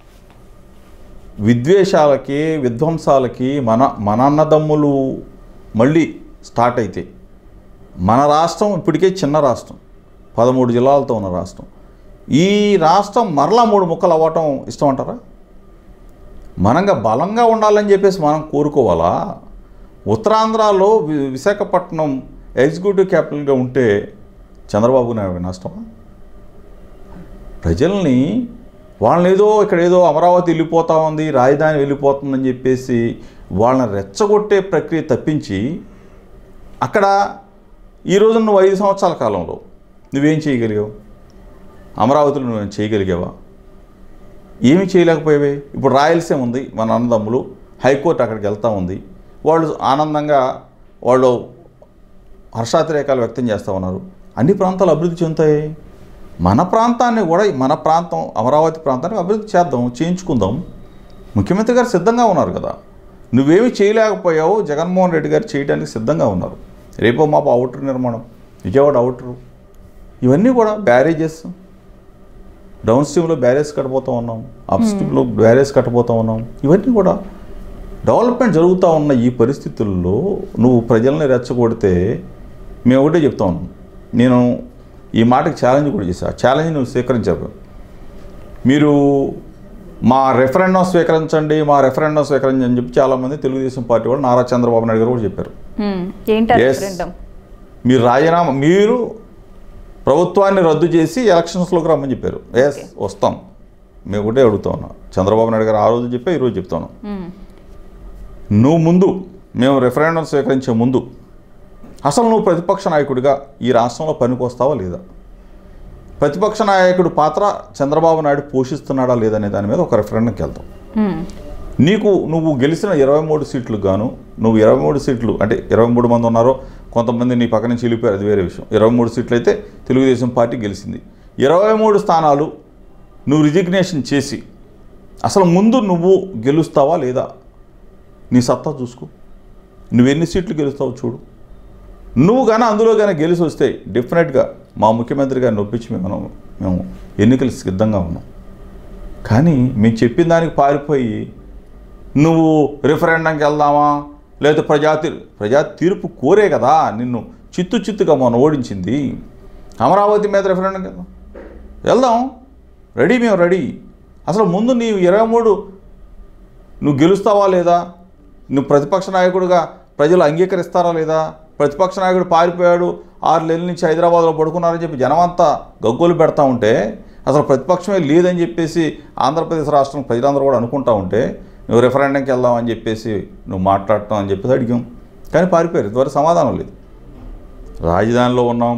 విద్వేషాలకి విధ్వంసాలకి మన మన అన్నదమ్ములు మళ్ళీ స్టార్ట్ అయితే మన రాష్ట్రం ఇప్పటికే చిన్న రాష్ట్రం పదమూడు జిల్లాలతో ఉన్న రాష్ట్రం ఈ రాష్ట్రం మరలా మూడు ముక్కలు అవ్వటం ఇష్టం అంటారా మనంగా బలంగా ఉండాలని చెప్పేసి మనం కోరుకోవాలా ఉత్తరాంధ్రలో వి- విశాఖపట్నం ఎగ్జిక్యూటివ్ క్యాపిటల్గా ఉంటే చంద్రబాబు నాయుడు నష్టమా ప్రజల్ని వాళ్ళని ఏదో ఇక్కడ ఏదో అమరావతి వెళ్ళిపోతా ఉంది రాజధాని వెళ్ళిపోతుందని చెప్పేసి వాళ్ళని రెచ్చగొట్టే ప్రక్రియ తప్పించి అక్కడ ఈ రోజు నువ్వు ఐదు సంవత్సరాల కాలంలో నువ్వేం చేయగలిగావు అమరావతిలో నువ్వేం చేయగలిగావా ఏమి చేయలేకపోయావే ఇప్పుడు రాయలసీమ ఉంది మన అన్నదమ్ములు హైకోర్టు అక్కడికి వెళ్తూ ఉంది వాళ్ళు ఆనందంగా వాళ్ళు హర్షాతిరేకాలు వ్యక్తం చేస్తూ ఉన్నారు అన్ని ప్రాంతాలు అభివృద్ధి చెందుతాయి మన ప్రాంతాన్ని కూడా మన ప్రాంతం అమరావతి ప్రాంతాన్ని అభివృద్ధి చేద్దాం చేయించుకుందాం ముఖ్యమంత్రి గారు సిద్ధంగా ఉన్నారు కదా నువ్వేమి చేయలేకపోయావు జగన్మోహన్ రెడ్డి గారు చేయడానికి సిద్ధంగా ఉన్నారు రేపో మాపు అవుటర్ నిర్మాణం విజయవాడ అవుటరు ఇవన్నీ కూడా బ్యారేజెస్ డౌన్ స్ట్రీమ్లో బ్యారేజ్ కట్టబోతూ ఉన్నాం అప్ స్ట్రీమ్లో బ్యారేజ్ కట్టబోతూ ఉన్నాం ఇవన్నీ కూడా డెవలప్మెంట్ జరుగుతూ ఉన్న ఈ పరిస్థితుల్లో నువ్వు ప్రజల్ని రెచ్చగొడితే మేము ఒకటే చెప్తా ఉన్నాం నేను ఈ మాటకి ఛాలెంజ్ కూడా చేశా ఛాలెంజ్ నువ్వు స్వీకరించావు మీరు మా రెఫరెండం స్వీకరించండి మా రెఫరెండం స్వీకరించండి అని చెప్పి చాలామంది తెలుగుదేశం పార్టీ వాళ్ళు నారా చంద్రబాబు నాయుడు గారు కూడా చెప్పారు మ్మ్. ఏంటి Yes. రెఫరెండం మీరు రాజీనామా మీరు ప్రభుత్వాన్ని రద్దు చేసి ఎలక్షన్స్లోకి రమ్మని చెప్పారు ఎస్ వస్తాం మేము ఒకటే అడుగుతా ఉన్నాం చంద్రబాబు నాయుడు గారు ఆ రోజు చెప్పే ఈరోజు చెప్తా ఉన్నాం మ్మ్. నువ్వు ముందు మేము రెఫరెండం స్వీకరించే ముందు అసలు నువ్వు ప్రతిపక్ష నాయకుడిగా ఈ రాష్ట్రంలో పనికొస్తావా లేదా ప్రతిపక్ష నాయకుడు పాత్ర చంద్రబాబు నాయుడు పోషిస్తున్నాడా లేదనే దాని మీద ఒక రెఫరెండంకి వెళ్తాం మ్మ్. నీకు నువ్వు గెలిచిన ఇరవై మూడు సీట్లకు గాను నువ్వు ఇరవై మూడు సీట్లు అంటే ఇరవై మూడు మంది ఉన్నారో కొంతమంది నీ పక్క నుంచి వెళ్ళిపోయారు అది వేరే విషయం ఇరవై మూడు సీట్లు అయితే తెలుగుదేశం పార్టీ గెలిచింది ఇరవై మూడు స్థానాలు నువ్వు రిజిగ్నేషన్ చేసి అసలు ముందు నువ్వు గెలుస్తావా లేదా నీ సత్తా చూసుకో నువ్వు ఎన్ని సీట్లు గెలుస్తావో చూడు నువ్వు కానీ అందులో కానీ గెలిచి వస్తే డెఫినెట్గా మా ముఖ్యమంత్రి గారిని ఒప్పించి మేము మనం మేము ఎన్నికలు సిద్ధంగా ఉన్నాం కానీ మేము చెప్పిన దానికి పారిపోయి నువ్వు రిఫరెండంకి వెళ్దామా లేదా ప్రజా తీర్ ప్రజా తీర్పు కోరే కదా నిన్ను చిత్తు చిత్తుగా మనం ఓడించింది అమరావతి మీద రిఫరెండంకి వెళ్దాం వెళ్దాం రెడీ మేము రెడీ అసలు ముందు నీవు ఇరవై మూడు నువ్వు గెలుస్తావా లేదా నువ్వు ప్రతిపక్ష నాయకుడిగా ప్రజలు అంగీకరిస్తారా లేదా ప్రతిపక్ష నాయకుడు పారిపోయాడు ఆరు నెలల నుంచి హైదరాబాద్లో పడుకున్నారని చెప్పి జనమంతా గగ్గోలు పెడతా ఉంటే అసలు ప్రతిపక్షమే లేదని చెప్పేసి ఆంధ్రప్రదేశ్ రాష్ట్రం ప్రజలందరూ కూడా అనుకుంటా ఉంటే నువ్వు రెఫరెండంకి వెళ్దామని చెప్పేసి నువ్వు మాట్లాడటం అని చెప్పేసి అడిగాం కానీ పారిపోయారు ఇంతవరకు సమాధానం లేదు రాజధానిలో ఉన్నాం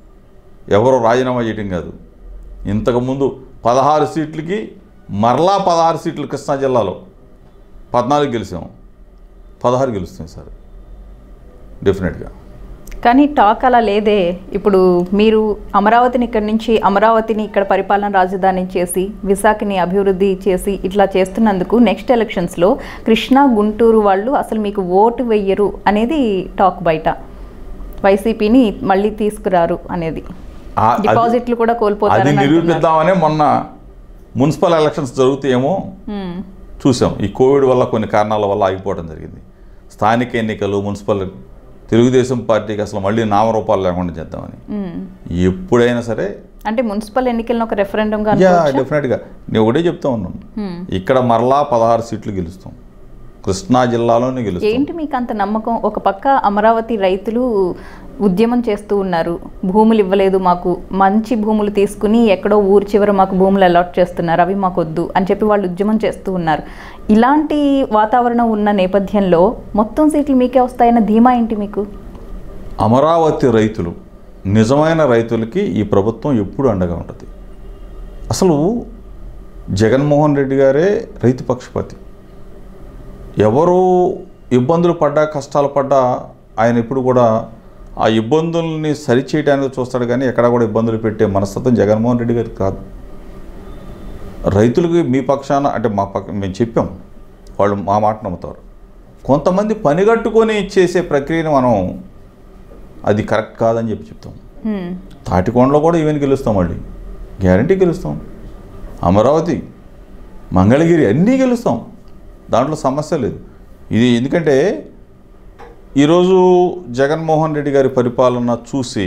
ఎవరో రాజీనామా చేయటం కాదు ఇంతకుముందు పదహారు సీట్లకి మరలా పదహారు సీట్లు కృష్ణా జిల్లాలో పద్నాలుగు గెలిచాం పదహారు గెలుస్తాం సార్ డెఫినెట్గా కానీ టాక్ అలా లేదే ఇప్పుడు మీరు అమరావతిని ఇక్కడి నుంచి అమరావతిని ఇక్కడ పరిపాలన రాజధాని చేసి విశాఖని అభివృద్ధి చేసి ఇట్లా చేస్తున్నందుకు నెక్స్ట్ ఎలక్షన్స్లో కృష్ణా గుంటూరు వాళ్ళు అసలు మీకు ఓటు వెయ్యరు అనేది టాక్ బయట వైసీపీని మళ్ళీ తీసుకురారు అనేది ఆ- అది- డిపాజిట్లు కూడా అది కోల్పోతారని అంటున్నారు. నిరూపిద్దామనే మొన్న మున్సిపల్ ఎలక్షన్స్ జరుగుతాయేమో మ్మ్. చూసాం ఈ కోవిడ్ వల్ల కొన్ని కారణాల వల్ల ఆగిపోవడం జరిగింది స్థానిక ఎన్నికలు మున్సిపల్ తెలుగుదేశం పార్టీకి అసలు మళ్ళీ నామరూపాలు లేకుండా చేద్దామని మ్మ్. ఎప్పుడైనా సరే అంటే మున్సిపల్ ఎన్నికలను ఒక రెఫరెండంగా యా అనుకోవచ్చా? డెఫినెట్గా నేను ఒకటే చెప్తా ఉన్నాను మ్మ్. ఇక్కడ మరలా పదహారు సీట్లు గెలుస్తాం కృష్ణా జిల్లాలోనే గెలుస్తాం ఏంటి మీకు అంత నమ్మకం ఒక పక్క అమరావతి రైతులు ఉద్యమం చేస్తూ ఉన్నారు భూములు ఇవ్వలేదు మాకు మంచి భూములు తీసుకుని ఎక్కడో ఊరి చివర మాకు భూములు అలాట్ చేస్తున్నారు అవి మాకు వద్దు అని చెప్పి వాళ్ళు ఉద్యమం చేస్తూ ఉన్నారు ఇలాంటి వాతావరణం ఉన్న నేపథ్యంలో మొత్తం సీట్లు మీకే వస్తాయన్న ధీమా ఏంటి మీకు అమరావతి రైతులు నిజమైన రైతులకి ఈ ప్రభుత్వం ఎప్పుడు అండగా ఉంటుంది అసలు జగన్మోహన్ రెడ్డి గారే రైతు పక్షపాతి ఎవరు ఇబ్బందులు పడ్డా కష్టాలు పడ్డా ఆయన ఇప్పుడు కూడా ఆ ఇబ్బందుల్ని సరిచేయడానికి చూస్తాడు కానీ ఎక్కడ కూడా ఇబ్బందులు పెట్టే మనస్తత్వం జగన్మోహన్ రెడ్డి గారికి కాదు రైతులకి మీ పక్షాన అంటే మా పక్క మేము చెప్పాం వాళ్ళు మా మాట నమ్ముతారు కొంతమంది పనిగట్టుకొని చేసే ప్రక్రియను మనం అది కరెక్ట్ కాదని చెప్పి చెప్తాం హ్మ్. తాటికొండలో కూడా ఈవెన్ గెలుస్తాం మళ్ళీ గ్యారంటీ గెలుస్తాం అమరావతి మంగళగిరి అన్నీ గెలుస్తాం దాంట్లో సమస్య లేదు ఇది ఎందుకంటే ఈరోజు జగన్మోహన్ రెడ్డి గారి పరిపాలన చూసి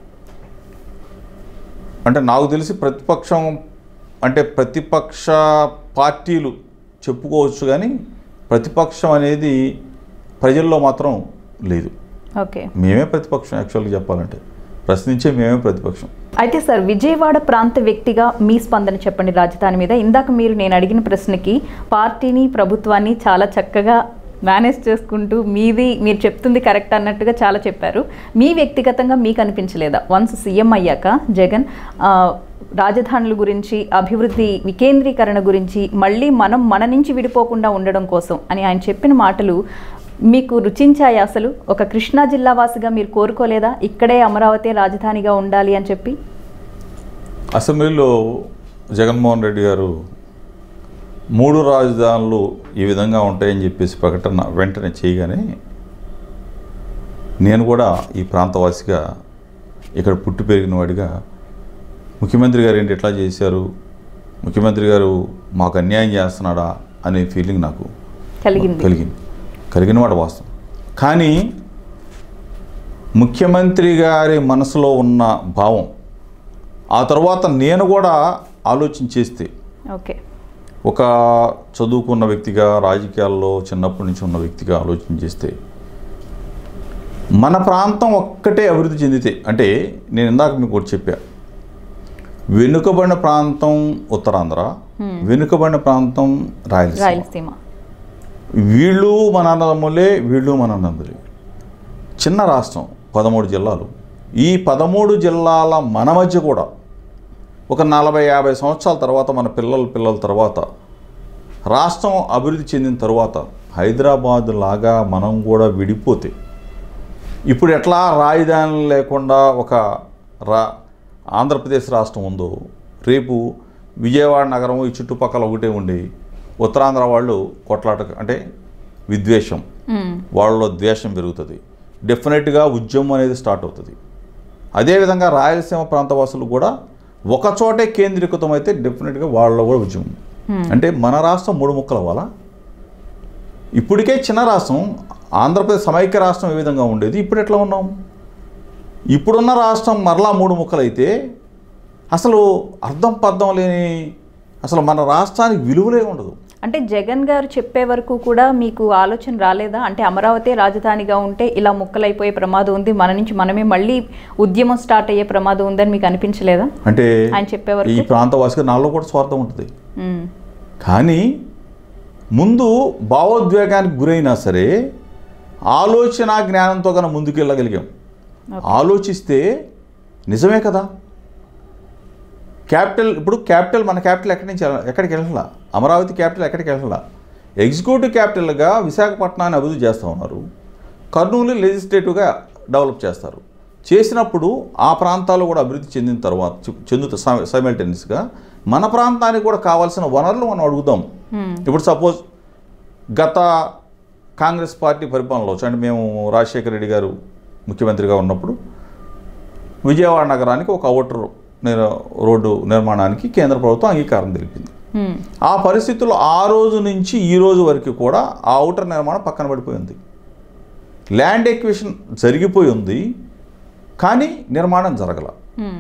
అంటే నాకు తెలిసి ప్రతిపక్షం అంటే ప్రతిపక్ష పార్టీలు చెప్పుకోవచ్చు కానీ ప్రతిపక్షం అనేది ప్రజల్లో మాత్రం లేదు ఓకే మేమే ప్రతిపక్షం యాక్చువల్గా చెప్పాలంటే ప్రశ్నించే మేమే ప్రతిపక్షం అయితే సార్ విజయవాడ ప్రాంత వ్యక్తిగా మీ స్పందన చెప్పండి రాజధాని మీద ఇందాక మీరు నేను అడిగిన ప్రశ్నకి పార్టీని ప్రభుత్వాన్ని చాలా చక్కగా మేనేజ్ చేసుకుంటూ మీది మీరు చెప్తుంది కరెక్ట్ అన్నట్టుగా చాలా చెప్పారు మీ వ్యక్తిగతంగా మీకు అనిపించలేదా వన్స్ సీఎం అయ్యాక జగన్ ఆ, రాజధానుల గురించి అభివృద్ధి వికేంద్రీకరణ గురించి మళ్ళీ మనం మన నుంచి విడిపోకుండా ఉండడం కోసం అని ఆయన చెప్పిన మాటలు మీకు రుచించాయి అసలు ఒక కృష్ణా జిల్లా వాసిగా మీరు కోరుకోలేదా ఇక్కడే అమరావతి రాజధానిగా ఉండాలి అని చెప్పి అసెంబ్లీలో జగన్మోహన్ రెడ్డి గారు మూడు రాజధానులు ఈ విధంగా ఉంటాయని చెప్పేసి ప్రకటన వెంటనే చేయగానే నేను కూడా ఈ ప్రాంతవాసిగా ఇక్కడ పుట్టి పెరిగిన వాడిగా ముఖ్యమంత్రి గారు ఏంటి ఎట్లా చేశారు ముఖ్యమంత్రి గారు మాకు అన్యాయం చేస్తున్నాడా అనే ఫీలింగ్ నాకు కలిగింది కలిగింది కలిగిన వాడు వాస్తవం కానీ ముఖ్యమంత్రి గారి మనసులో ఉన్న భావం ఆ తర్వాత నేను కూడా ఆలోచన చేస్తే ఓకే ఒక చదువుకున్న వ్యక్తిగా రాజకీయాల్లో చిన్నప్పటి నుంచి ఉన్న వ్యక్తిగా ఆలోచన చేస్తే మన ప్రాంతం ఒక్కటే అభివృద్ధి చెందితే అంటే నేను ఇందాక మీకు ఒకటి చెప్పా వెనుకబడిన ప్రాంతం ఉత్తరాంధ్ర వెనుకబడిన ప్రాంతం రాయలసీమ రాయలసీమ వీళ్ళు మన అన్నదమ్ములే వీళ్ళు మన అన్నదమ్ములే చిన్న రాష్ట్రం పదమూడు జిల్లాలు ఈ పదమూడు జిల్లాల మన మధ్య కూడా ఒక నలభై యాభై సంవత్సరాల తర్వాత మన పిల్లల పిల్లల తర్వాత రాష్ట్రం అభివృద్ధి చెందిన తర్వాత హైదరాబాద్ లాగా మనం కూడా విడిపోతే ఇప్పుడు ఎట్లా రాజధాని లేకుండా ఒక రా ఆంధ్రప్రదేశ్ రాష్ట్రం ఉందో రేపు విజయవాడ నగరం ఈ చుట్టుపక్కల ఒకటే ఉండి ఉత్తరాంధ్ర వాళ్ళు కొట్లాట అంటే విద్వేషం మ్మ్. వాళ్ళలో ద్వేషం పెరుగుతుంది డెఫినెట్గా ఉద్యమం అనేది స్టార్ట్ అవుతుంది అదేవిధంగా రాయలసీమ ప్రాంతవాసులు కూడా ఒక చోటే కేంద్రీకృతం అయితే డెఫినెట్గా వాళ్ళలో కూడా ఉద్యమం అంటే మన రాష్ట్రం మూడు ముక్కలు అవ్వాలా ఇప్పటికే చిన్న రాష్ట్రం ఆంధ్రప్రదేశ్ సమైక్య రాష్ట్రం ఏ విధంగా ఉండేది ఇప్పుడు ఎట్లా ఉన్నాం ఇప్పుడున్న రాష్ట్రం మరలా మూడు ముక్కలైతే అసలు అర్థం పర్థం లేని అసలు మన రాష్ట్రానికి విలువలే ఉండదు అంటే జగన్ గారు చెప్పే వరకు కూడా మీకు ఆలోచన రాలేదా అంటే అమరావతి రాజధానిగా ఉంటే ఇలా ముక్కలైపోయే ప్రమాదం ఉంది మన నుంచి మనమే మళ్ళీ ఉద్యమం స్టార్ట్ అయ్యే ప్రమాదం ఉందని మీకు అనిపించలేదా అంటే ఆయన చెప్పే వరకు? ఈ ప్రాంతవాసిగా నాలో కూడా స్వార్థం ఉంటుంది మ్మ్. కానీ ముందు భావోద్వేగానికి గురైనా సరే ఆలోచన జ్ఞానంతో కన్నా ముందుకెళ్ళగలిగాం ఆలోచిస్తే నిజమే కదా క్యాపిటల్ ఇప్పుడు క్యాపిటల్ మన క్యాపిటల్ ఎక్కడి నుంచి ఎల్ల- ఎక్కడికి వెళ్ళాల అమరావతి క్యాపిటల్ ఎక్కడికి వెళ్ళాల ఎగ్జిక్యూటివ్ క్యాపిటల్గా విశాఖపట్నాన్ని అభివృద్ధి చేస్తూ ఉన్నారు కర్నూలు లెజిస్లేటివ్గా డెవలప్ చేస్తారు చేసినప్పుడు ఆ ప్రాంతాలు కూడా అభివృద్ధి చెందిన తర్వాత చె- చెందుతా సైమల్టేనియస్గా మన ప్రాంతానికి కూడా కావాల్సిన వనరులు మనం అడుగుదాం మ్మ్. ఇప్పుడు సపోజ్ గత కాంగ్రెస్ పార్టీ పరిపాలనలో వచ్చి అంటే మేము రాజశేఖర రెడ్డి గారు ముఖ్యమంత్రిగా ఉన్నప్పుడు విజయవాడ నగరానికి ఒక అవుటర్ నిర్- రోడ్డు నిర్మాణానికి కేంద్ర ప్రభుత్వం అంగీకారం తెలిపింది మ్మ్. ఆ పరిస్థితుల్లో ఆ రోజు నుంచి ఈ రోజు వరకు కూడా ఆ అవుటర్ నిర్మాణం పక్కన పడిపోయింది ల్యాండ్ ఎక్విషన్ జరిగిపోయి ఉంది కానీ నిర్మాణం జరగల మ్మ్.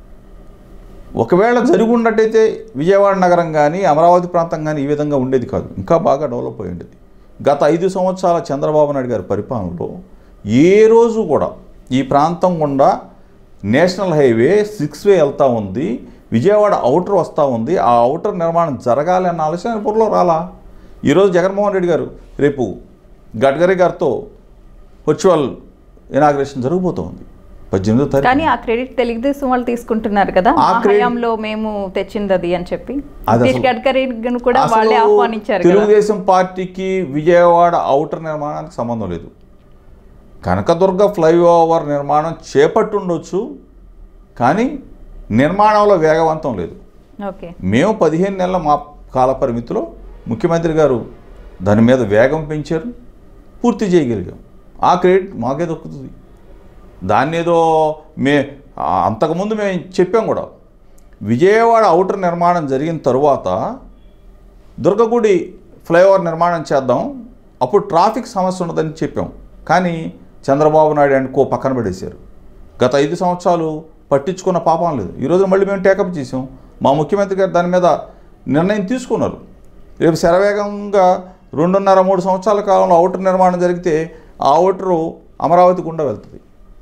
ఒకవేళ జరిగి ఉన్నట్టయితే విజయవాడ నగరం కానీ అమరావతి ప్రాంతం కానీ ఈ విధంగా ఉండేది కాదు ఇంకా బాగా డెవలప్ అయి ఉండేది గత ఐదు సంవత్సరాల చంద్రబాబు నాయుడు గారి పరిపాలనలో ఏ రోజు కూడా ఈ ప్రాంతం గుండా నేషనల్ హైవే సిక్స్ వే వెళ్తూ ఉంది విజయవాడ అవుటర్ వస్తూ ఉంది ఆ అవుటర్ నిర్మాణం జరగాలి అన్న ఆలోచన బుర్రలో రాలా ఈరోజు జగన్మోహన్ రెడ్డి గారు రేపు గడ్కరీ గారితో వర్చువల్ ఇనాగ్రేషన్ జరగబోతోంది పద్దెనిమిదో తారీఖు కానీ ఆ క్రెడిట్ తెలుగుదేశం వాళ్ళు తీసుకుంటున్నారు కదా ఆ మా క్రెడిట్- హయాంలో మేము తెచ్చింది అది అని చెప్పి అది నితీష్ అసలు- గడ్కరీని కూడా అసలు వాళ్ళే ఆహ్వానించారు కదా తెలుగుదేశం పార్టీకి విజయవాడ అవుటర్ నిర్మాణానికి సంబంధం లేదు కనకదుర్గ ఫ్లైఓవర్ నిర్మాణం చేపట్టుండొచ్చు కానీ నిర్మాణంలో వేగవంతం లేదు ఓకే మేము పదిహేను నెలల మా కాల పరిమితిలో ముఖ్యమంత్రి గారు దాని మీద వేగం పెంచారు పూర్తి చేయగలిగాం ఆ క్రెడిట్ మాకే దొరుకుతుంది దాన్ని ఏదో మే ఆ, అంతకుముందు మేము చెప్పాం కూడా విజయవాడ అవుటర్ నిర్మాణం జరిగిన తరువాత దుర్గగుడి ఫ్లైఓవర్ నిర్మాణం చేద్దాం అప్పుడు ట్రాఫిక్ సమస్య ఉండదని చెప్పాం కానీ చంద్రబాబు నాయుడు అండ్ కో పక్కన పడేశారు గత ఐదు సంవత్సరాలు పట్టించుకున్న పాపం లేదు ఈరోజు మళ్ళీ మేము టేకప్ చేసాం మా ముఖ్యమంత్రి గారు దాని మీద నిర్ణయం తీసుకున్నారు రేపు శరవేగంగా రెండున్నర మూడు సంవత్సరాల కాలంలో అవుటర్ నిర్మాణం జరిగితే ఆ అవుటరు అమరావతి గుండా వెళ్తుంది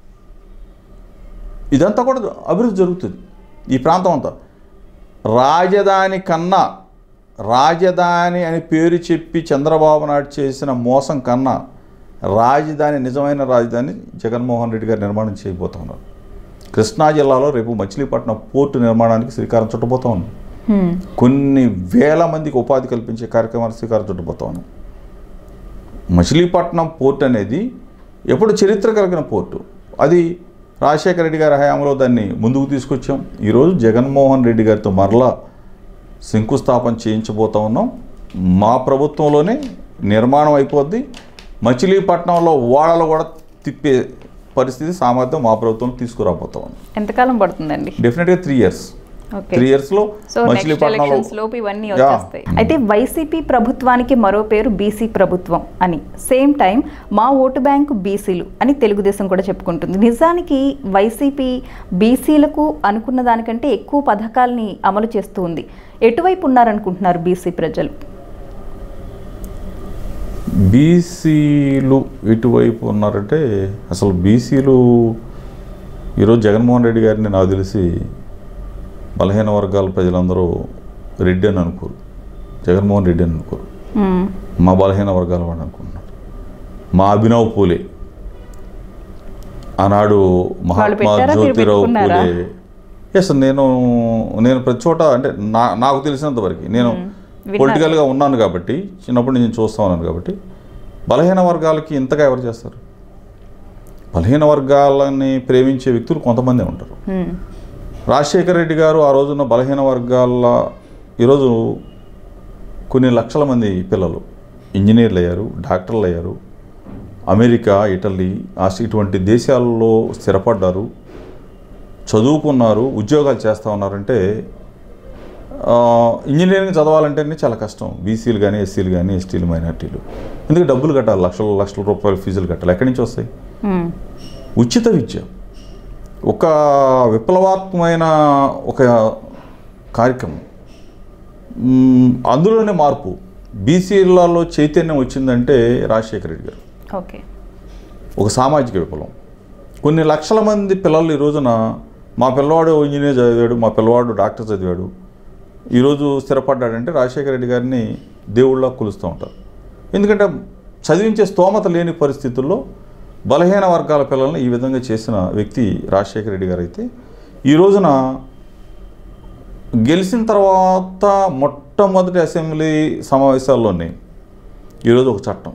ఇదంతా కూడా అభివృద్ధి జరుగుతుంది ఈ ప్రాంతం అంతా రాజధాని కన్నా రాజధాని అని పేరు చెప్పి చంద్రబాబు నాయుడు చేసిన మోసం కన్నా రాజధాని నిజమైన రాజధాని జగన్మోహన్ రెడ్డి గారు నిర్మాణం చేయబోతున్నారు కృష్ణా జిల్లాలో రేపు మచిలీపట్నం పోర్టు నిర్మాణానికి శ్రీకారం చుట్టబోతా ఉన్నాం హ్మ్. కొన్ని వేల మందికి ఉపాధి కల్పించే కార్యక్రమాలు శ్రీకారం చుట్టబోతా ఉన్నాం మచిలీపట్నం పోర్ట్ అనేది ఎప్పుడు చరిత్ర కలిగిన పోర్టు అది రాజశేఖర రెడ్డి గారి హయాంలో దాన్ని ముందుకు తీసుకొచ్చాం ఈరోజు జగన్మోహన్ రెడ్డి గారితో మరలా శంకుస్థాపన చేయించబోతా ఉన్నాం మా ప్రభుత్వంలోనే నిర్మాణం అయిపోద్ది మచిలీపట్నంలో ఓడలు కూడా తిప్పే పరిస్థితి సామర్థ్యం మా ప్రభుత్వం తీసుకురాబోతా ఉన్నాం ఎంతకాలం పడుతుందండి డెఫినెట్గా త్రీ ఇయర్స్ ఓకే త్రీ ఇయర్స్లో సో నెక్స్ట్ మచిలీపట్నంలో ఎలక్షన్స్ లోపు ఇవన్నీ యా. వచ్చేస్తాయి అయితే వైసీపీ ప్రభుత్వానికి మరో పేరు బీసీ ప్రభుత్వం అని సేమ్ టైం మా ఓటు బ్యాంకు బీసీలు అని తెలుగుదేశం కూడా చెప్పుకుంటుంది నిజానికి వైసీపీ బీసీలకు అనుకున్న దానికంటే ఎక్కువ పథకాల్ని అమలు చేస్తూ ఉంది ఎటువైపు ఉన్నారనుకుంటున్నారు బీసీ ప్రజలు బీసీలు ఎటువైపు ఉన్నారంటే అసలు బీసీలు ఈరోజు జగన్మోహన్ రెడ్డి గారిని నాకు తెలిసి బలహీన వర్గాల ప్రజలందరూ రెడ్డి అని అనుకోరు జగన్మోహన్ రెడ్డి అని అనుకోరు మ్మ్. మా బలహీన వర్గాల వాడు అనుకుంటున్నారు మా అభినవ్ పూలే ఆనాడు మహాత్మా పెట్టారా? మీరు జ్యోతిరావు పెట్టుకున్నారా? పూలే ఎస్ నేను నేను ప్రతి చోట అంటే నా నాకు తెలిసినంత వరకు నేను విన్నారు. పొలిటికల్గా ఉన్నాను కాబట్టి చిన్నప్పటి నుంచి నేను చూస్తా ఉన్నాను కాబట్టి బలహీన వర్గాలకి ఇంతగా ఎవరు చేస్తారు బలహీన వర్గాలని ప్రేమించే వ్యక్తులు కొంతమందే ఉంటారు మ్మ్. రాజశేఖర రెడ్డి గారు ఆ రోజున బలహీన వర్గాల ఈరోజు కొన్ని లక్షల మంది పిల్లలు ఇంజనీర్లు అయ్యారు డాక్టర్లు అయ్యారు అమెరికా ఇటలీ ఆస్ట్రే ఇటువంటి దేశాల్లో స్థిరపడ్డారు చదువుకున్నారు ఉద్యోగాలు చేస్తూ ఉన్నారంటే ఆ, ఇంజనీరింగ్ చదవాలంటేనే చాలా కష్టం బీసీలు కానీ ఎస్సీలు కానీ ఎస్టీలు మైనార్టీలు ఎందుకంటే డబ్బులు కట్టాలి లక్షల లక్షల రూపాయల ఫీజులు కట్టాలి ఎక్కడి నుంచి వస్తాయి మ్మ్. ఉచిత విద్య ఒక విప్లవాత్మకమైన ఒక కార్యక్రమం మ్మ్, అందులోనే మార్పు బీసీలలో చైతన్యం వచ్చిందంటే రాజశేఖర రెడ్డి గారు ఓకే ఒక సామాజిక విప్లవం కొన్ని లక్షల మంది పిల్లలు ఈ రోజున మా పిల్లవాడు ఇంజనీర్ చదివాడు మా పిల్లవాడు డాక్టర్ చదివాడు ఈరోజు స్థిరపడ్డాడంటే రాజశేఖర రెడ్డి గారిని దేవుళ్ళ కొలుస్తూ ఉంటారు ఎందుకంటే చదివించే స్తోమత లేని పరిస్థితుల్లో బలహీన వర్గాల పిల్లల్ని ఈ విధంగా చేసిన వ్యక్తి రాజశేఖర రెడ్డి గారు అయితే ఈ రోజున గెలిచిన తర్వాత మొట్టమొదటి అసెంబ్లీ సమావేశాల్లోనే ఈరోజు ఒక చట్టం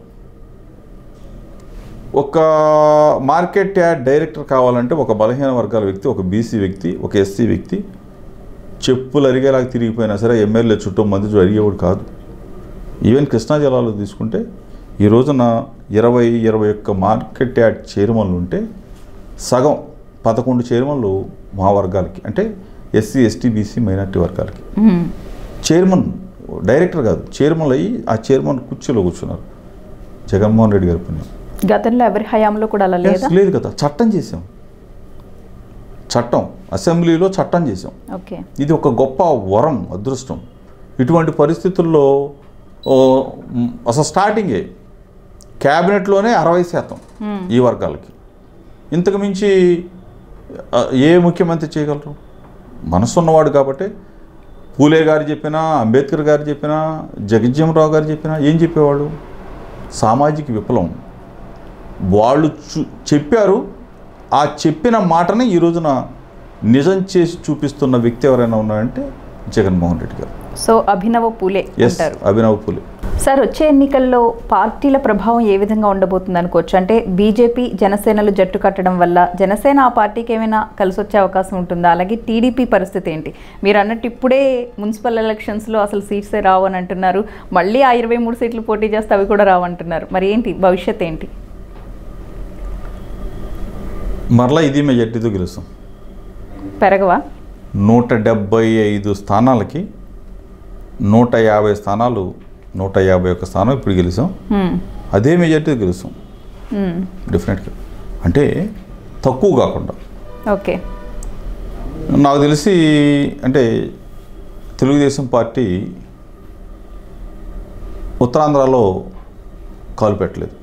ఒక మార్కెట్ యార్డ్ డైరెక్టర్ కావాలంటే ఒక బలహీన వర్గాల వ్యక్తి ఒక బీసీ వ్యక్తి ఒక ఎస్సీ వ్యక్తి చెప్పులు అరిగేలాగా తిరిగిపోయినా సరే ఎమ్మెల్యే చుట్టూ మంది అడిగేవాడు కాదు ఈవెన్ కృష్ణా జిల్లాలో తీసుకుంటే ఈ రోజున ఇరవై ఇరవై ఒక్క మార్కెట్ యార్డ్ చైర్మన్లు ఉంటే సగం పదకొండు చైర్మన్లు మా వర్గాలకి అంటే ఎస్సీ ఎస్టీ బీసీ మైనార్టీ వర్గాలకి మ్మ్. చైర్మన్ డైరెక్టర్ కాదు చైర్మన్ అయ్యి ఆ చైర్మన్ కుర్చీలో కూర్చున్నారు జగన్మోహన్ రెడ్డి గారి పుణ్యం గతంలో ఎవరి హయాంలో కూడా అలా Yes, లేదా లేదు కదా చట్టం చేసాం చట్టం అసెంబ్లీలో చట్టం చేసాం ఓకే ఇది ఒక గొప్ప వరం అదృష్టం ఇటువంటి పరిస్థితుల్లో ఓ, మ్, అసలు స్టార్టింగే క్యాబినెట్లోనే అరవై శాతం మ్మ్. ఈ వర్గాలకి ఇంతకు మించి ఆ, ఏ ముఖ్యమంత్రి చేయగలరు మనసు ఉన్నవాడు కాబట్టి పూలే గారు చెప్పినా అంబేద్కర్ గారు చెప్పినా జగజ్జీవనరావు గారు చెప్పినా ఏం చెప్పేవాళ్ళు సామాజిక విప్లవం వాళ్ళు చూ చెప్పారు ఆ చెప్పిన మాటని ఈ రోజున నిజం చేసి చూపిస్తున్న వ్యక్తి ఎవరైనా ఉన్నారంటే జగన్మోహన్ రెడ్డి గారు సో అభినవ పూలే ఎస్ అంటారు అభినవ్ పూలే సార్ వచ్చే ఎన్నికల్లో పార్టీల ప్రభావం ఏ విధంగా ఉండబోతుంది అనుకోవచ్చు అంటే బీజేపీ జనసేనలు జట్టు కట్టడం వల్ల జనసేన ఆ పార్టీకి ఏమైనా కలిసి వచ్చే అవకాశం ఉంటుందా అలాగే టీడీపీ పరిస్థితి ఏంటి మీరు అన్నట్టు ఇప్పుడే మున్సిపల్ ఎలక్షన్స్లో అసలు సీట్సే రావు అని అంటున్నారు మళ్ళీ ఆ ఇరవై మూడు సీట్లు పోటీ చేస్తే అవి కూడా రావు అంటున్నారు మరి ఏంటి భవిష్యత్ ఏంటి మరలా ఇది మెజార్టీతో గెలుస్తాం పెరగవా నూట డెబ్బై ఐదు స్థానాలకి నూట యాభై స్థానాలు నూట యాభై ఒక్క స్థానం ఇప్పుడు గెలిచాం హ్మ్. అదే మెజార్టీతో గెలుస్తాం హ్మ్. డెఫినెట్గా అంటే తక్కువ కాకుండా ఓకే నాకు తెలిసి అంటే తెలుగుదేశం పార్టీ ఉత్తరాంధ్రలో కాలు పెట్టలేదు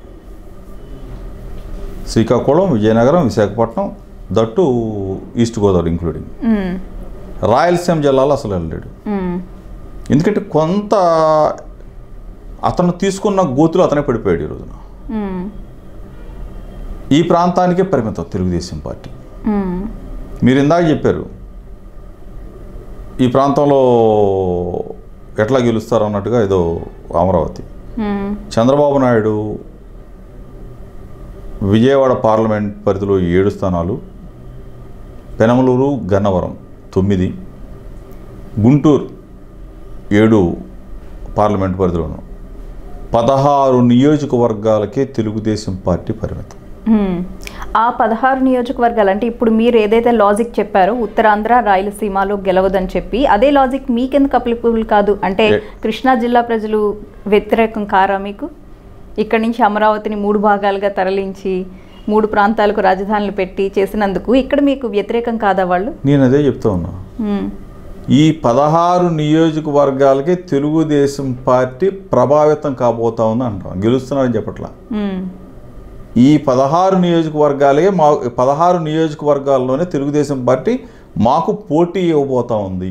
Srikakulam Vizianagaram Visakhapatnam that east Godavari including hmm. Rayalaseema జిల్లాలో అసలు వెళ్ళలేడు హ్మ్. ఎందుకంటే కొంత అతను తీసుకున్న గోతులు అతనే పడిపోయాడు ఈ రోజున హ్మ్. ఈ ప్రాంతానికే పరిమితం తెలుగుదేశం పార్టీ హ్మ్. మీరు ఇందాక చెప్పారు ఈ ప్రాంతంలో ఎట్లా గెలుస్తారు అన్నట్టుగా ఏదో అమరావతి హ్మ్. చంద్రబాబు నాయుడు విజయవాడ పార్లమెంట్ పరిధిలో ఏడు స్థానాలు పెనమలూరు గన్నవరం తొమ్మిది గుంటూరు ఏడు పార్లమెంట్ పరిధిలోను పదహారు నియోజకవర్గాలకే తెలుగుదేశం పార్టీ పరిమితం మ్మ్. ఆ పదహారు నియోజకవర్గాలు అంటే ఇప్పుడు మీరు ఏదైతే లాజిక్ చెప్పారో ఉత్తరాంధ్ర రాయలసీమలో గెలవదని చెప్పి అదే లాజిక్ మీకెందుకు అప్లికబుల్ కాదు అంటే ఏ- కృష్ణా జిల్లా ప్రజలు వ్యతిరేకం కారా మీకు ఇక్కడి నుంచి అమరావతిని మూడు భాగాలుగా తరలించి మూడు ప్రాంతాలకు రాజధానులు పెట్టి చేసినందుకు ఇక్కడ మీకు వ్యతిరేకం కాదా వాళ్ళు నేను అదే చెప్తా ఉన్నా మ్మ్. ఈ పదహారు నియోజకవర్గాలకి తెలుగుదేశం పార్టీ ప్రభావితం కాబోతా ఉంది అంటాం గెలుస్తున్నారని చెప్పట్లా మ్మ్. ఈ పదహారు నియోజకవర్గాలే మా పదహారు నియోజకవర్గాల్లోనే తెలుగుదేశం పార్టీ మాకు పోటీ ఇవ్వబోతా ఉంది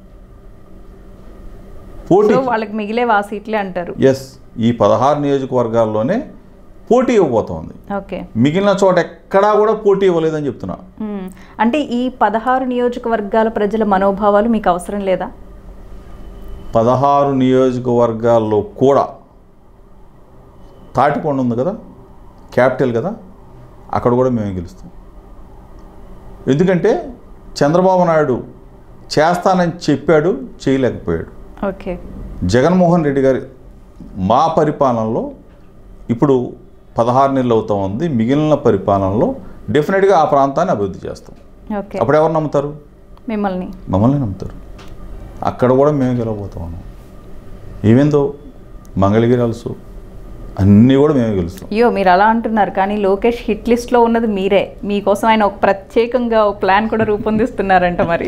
పోటీ సో వాళ్ళకి మిగిలే ఆ సీట్లే అంటారు ఎస్ ఈ పదహారు నియోజకవర్గాల్లోనే పోటీ ఇవ్వబోతా ఉంది ఓకే మిగిలిన చోట ఎక్కడా కూడా పోటీ ఇవ్వలేదని చెప్తున్నా మ్మ్. అంటే ఈ పదహారు నియోజకవర్గాల ప్రజల మనోభావాలు మీకు అవసరం లేదా పదహారు నియోజకవర్గాల్లో కూడా తాటికొండ ఉంది కదా క్యాపిటల్ కదా అక్కడ కూడా మేమే గెలుస్తాం ఎందుకంటే చంద్రబాబు నాయుడు చేస్తానని చెప్పాడు చేయలేకపోయాడు ఓకే జగన్మోహన్ రెడ్డి గారి మా పరిపాలనలో ఇప్పుడు పదహారు నెలలు అవుతా ఉంది మిగిలిన పరిపాలనలో డెఫినెట్గా ఆ ప్రాంతాన్ని అభివృద్ధి చేస్తాం ఓకే అప్పుడు ఎవరు నమ్ముతారు మిమ్మల్ని మమ్మల్ని నమ్ముతారు అక్కడ కూడా మేము గెలవబోతా ఉన్నాం ఈవెందో మంగళగిరి ఆల్సో అన్నీ కూడా మేమే గెలుస్తాం అయ్యో మీరు అలా అంటున్నారు కానీ లోకేష్ హిట్ లిస్ట్లో ఉన్నది మీరే మీకోసం ఆయన ఒక ప్రత్యేకంగా ఒక ప్లాన్ కూడా రూపొందిస్తున్నారంట మరి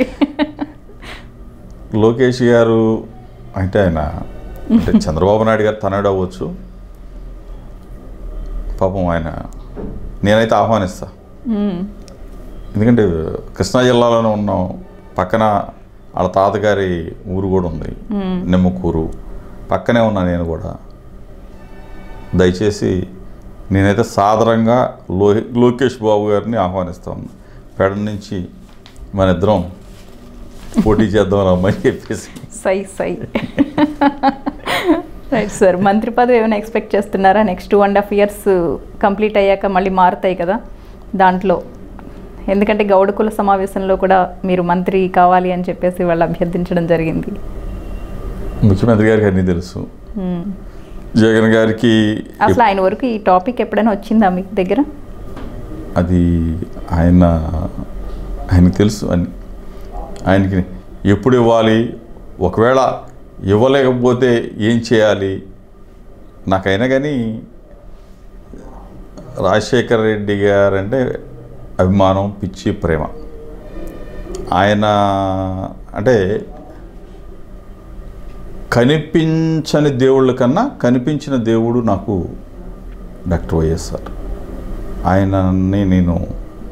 లోకేష్ గారు అంటే ఆయన అంటే చంద్రబాబు నాయుడు గారు తనయుడు అవ్వచ్చు పాపం ఆయన నేనైతే ఆహ్వానిస్తా మ్మ్. ఎందుకంటే కృష్ణా జిల్లాలోనే ఉన్నాం పక్కన వాళ్ళ తాతగారి ఊరు కూడా ఉంది మ్మ్. నిమ్మకూరు పక్కనే ఉన్నా నేను కూడా దయచేసి నేనైతే సాదరంగా లో లోకేష్ బాబు గారిని ఆహ్వానిస్తా ఉన్నా పెడ నుంచి మన ఇద్దరం పోటీ చేద్దాం అమ్మాయి చెప్పేసి సై సై రైట్ సార్ మంత్రి పదవి ఏమైనా ఎక్స్పెక్ట్ చేస్తున్నారా next two and half years complete అయ్యాక మళ్ళీ మారుతాయి కదా దాంట్లో ఎందుకంటే గౌడ కుల సమావేశంలో కూడా మీరు మంత్రి కావాలి అని చెప్పేసి వాళ్ళు అభ్యర్థించడం జరిగింది ముఖ్యమంత్రి గారికి అన్నీ తెలుసు మ్మ్. జగన్ గారికి అసలు ఆయన వరకు ఈ టాపిక్ ఎప్పుడైనా వచ్చిందా మీకు దగ్గర అది ఆయన ఆయనకు తెలుసు అని ఆయనకి ఎప్పుడు ఇవ్వాలి ఒకవేళ ఇవ్వలేకపోతే ఏం చేయాలి నాకైనా కానీ రాజశేఖర రెడ్డి గారంటే అభిమానం పిచ్చి ప్రేమ ఆయన అంటే కనిపించని దేవుళ్ళ కన్నా కనిపించిన దేవుడు నాకు డాక్టర్ వైఎస్ఆర్ ఆయనని నేను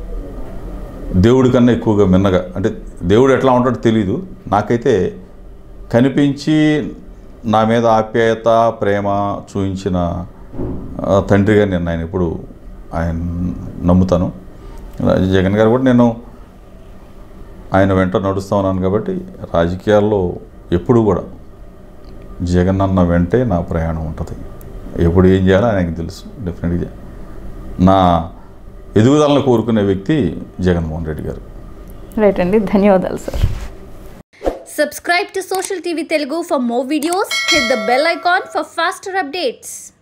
దేవుడి కన్నా ఎక్కువగా మిన్నగా అంటే దేవుడు ఎట్లా ఉంటాడో తెలీదు నాకైతే కనిపించి నా మీద ఆప్యాయత ప్రేమ చూపించిన ఆ, తండ్రిగా నేను ఆయన ఎప్పుడు ఆయన నమ్ముతాను జగన్ గారు కూడా నేను ఆయన వెంట నడుస్తూ ఉన్నాను కాబట్టి రాజకీయాల్లో ఎప్పుడు కూడా జగన్ అన్న వెంటే నా ప్రయాణం ఉంటుంది ఎప్పుడు ఏం చేయాలో ఆయనకి తెలుసు డెఫినెట్గా నా ఎదుగుదలను కోరుకునే వ్యక్తి జగన్మోహన్ రెడ్డి గారు రైట్ అండి ధన్యవాదాలు sir Subscribe to Social TV Telugu for more videos. Hit the bell icon for faster updates.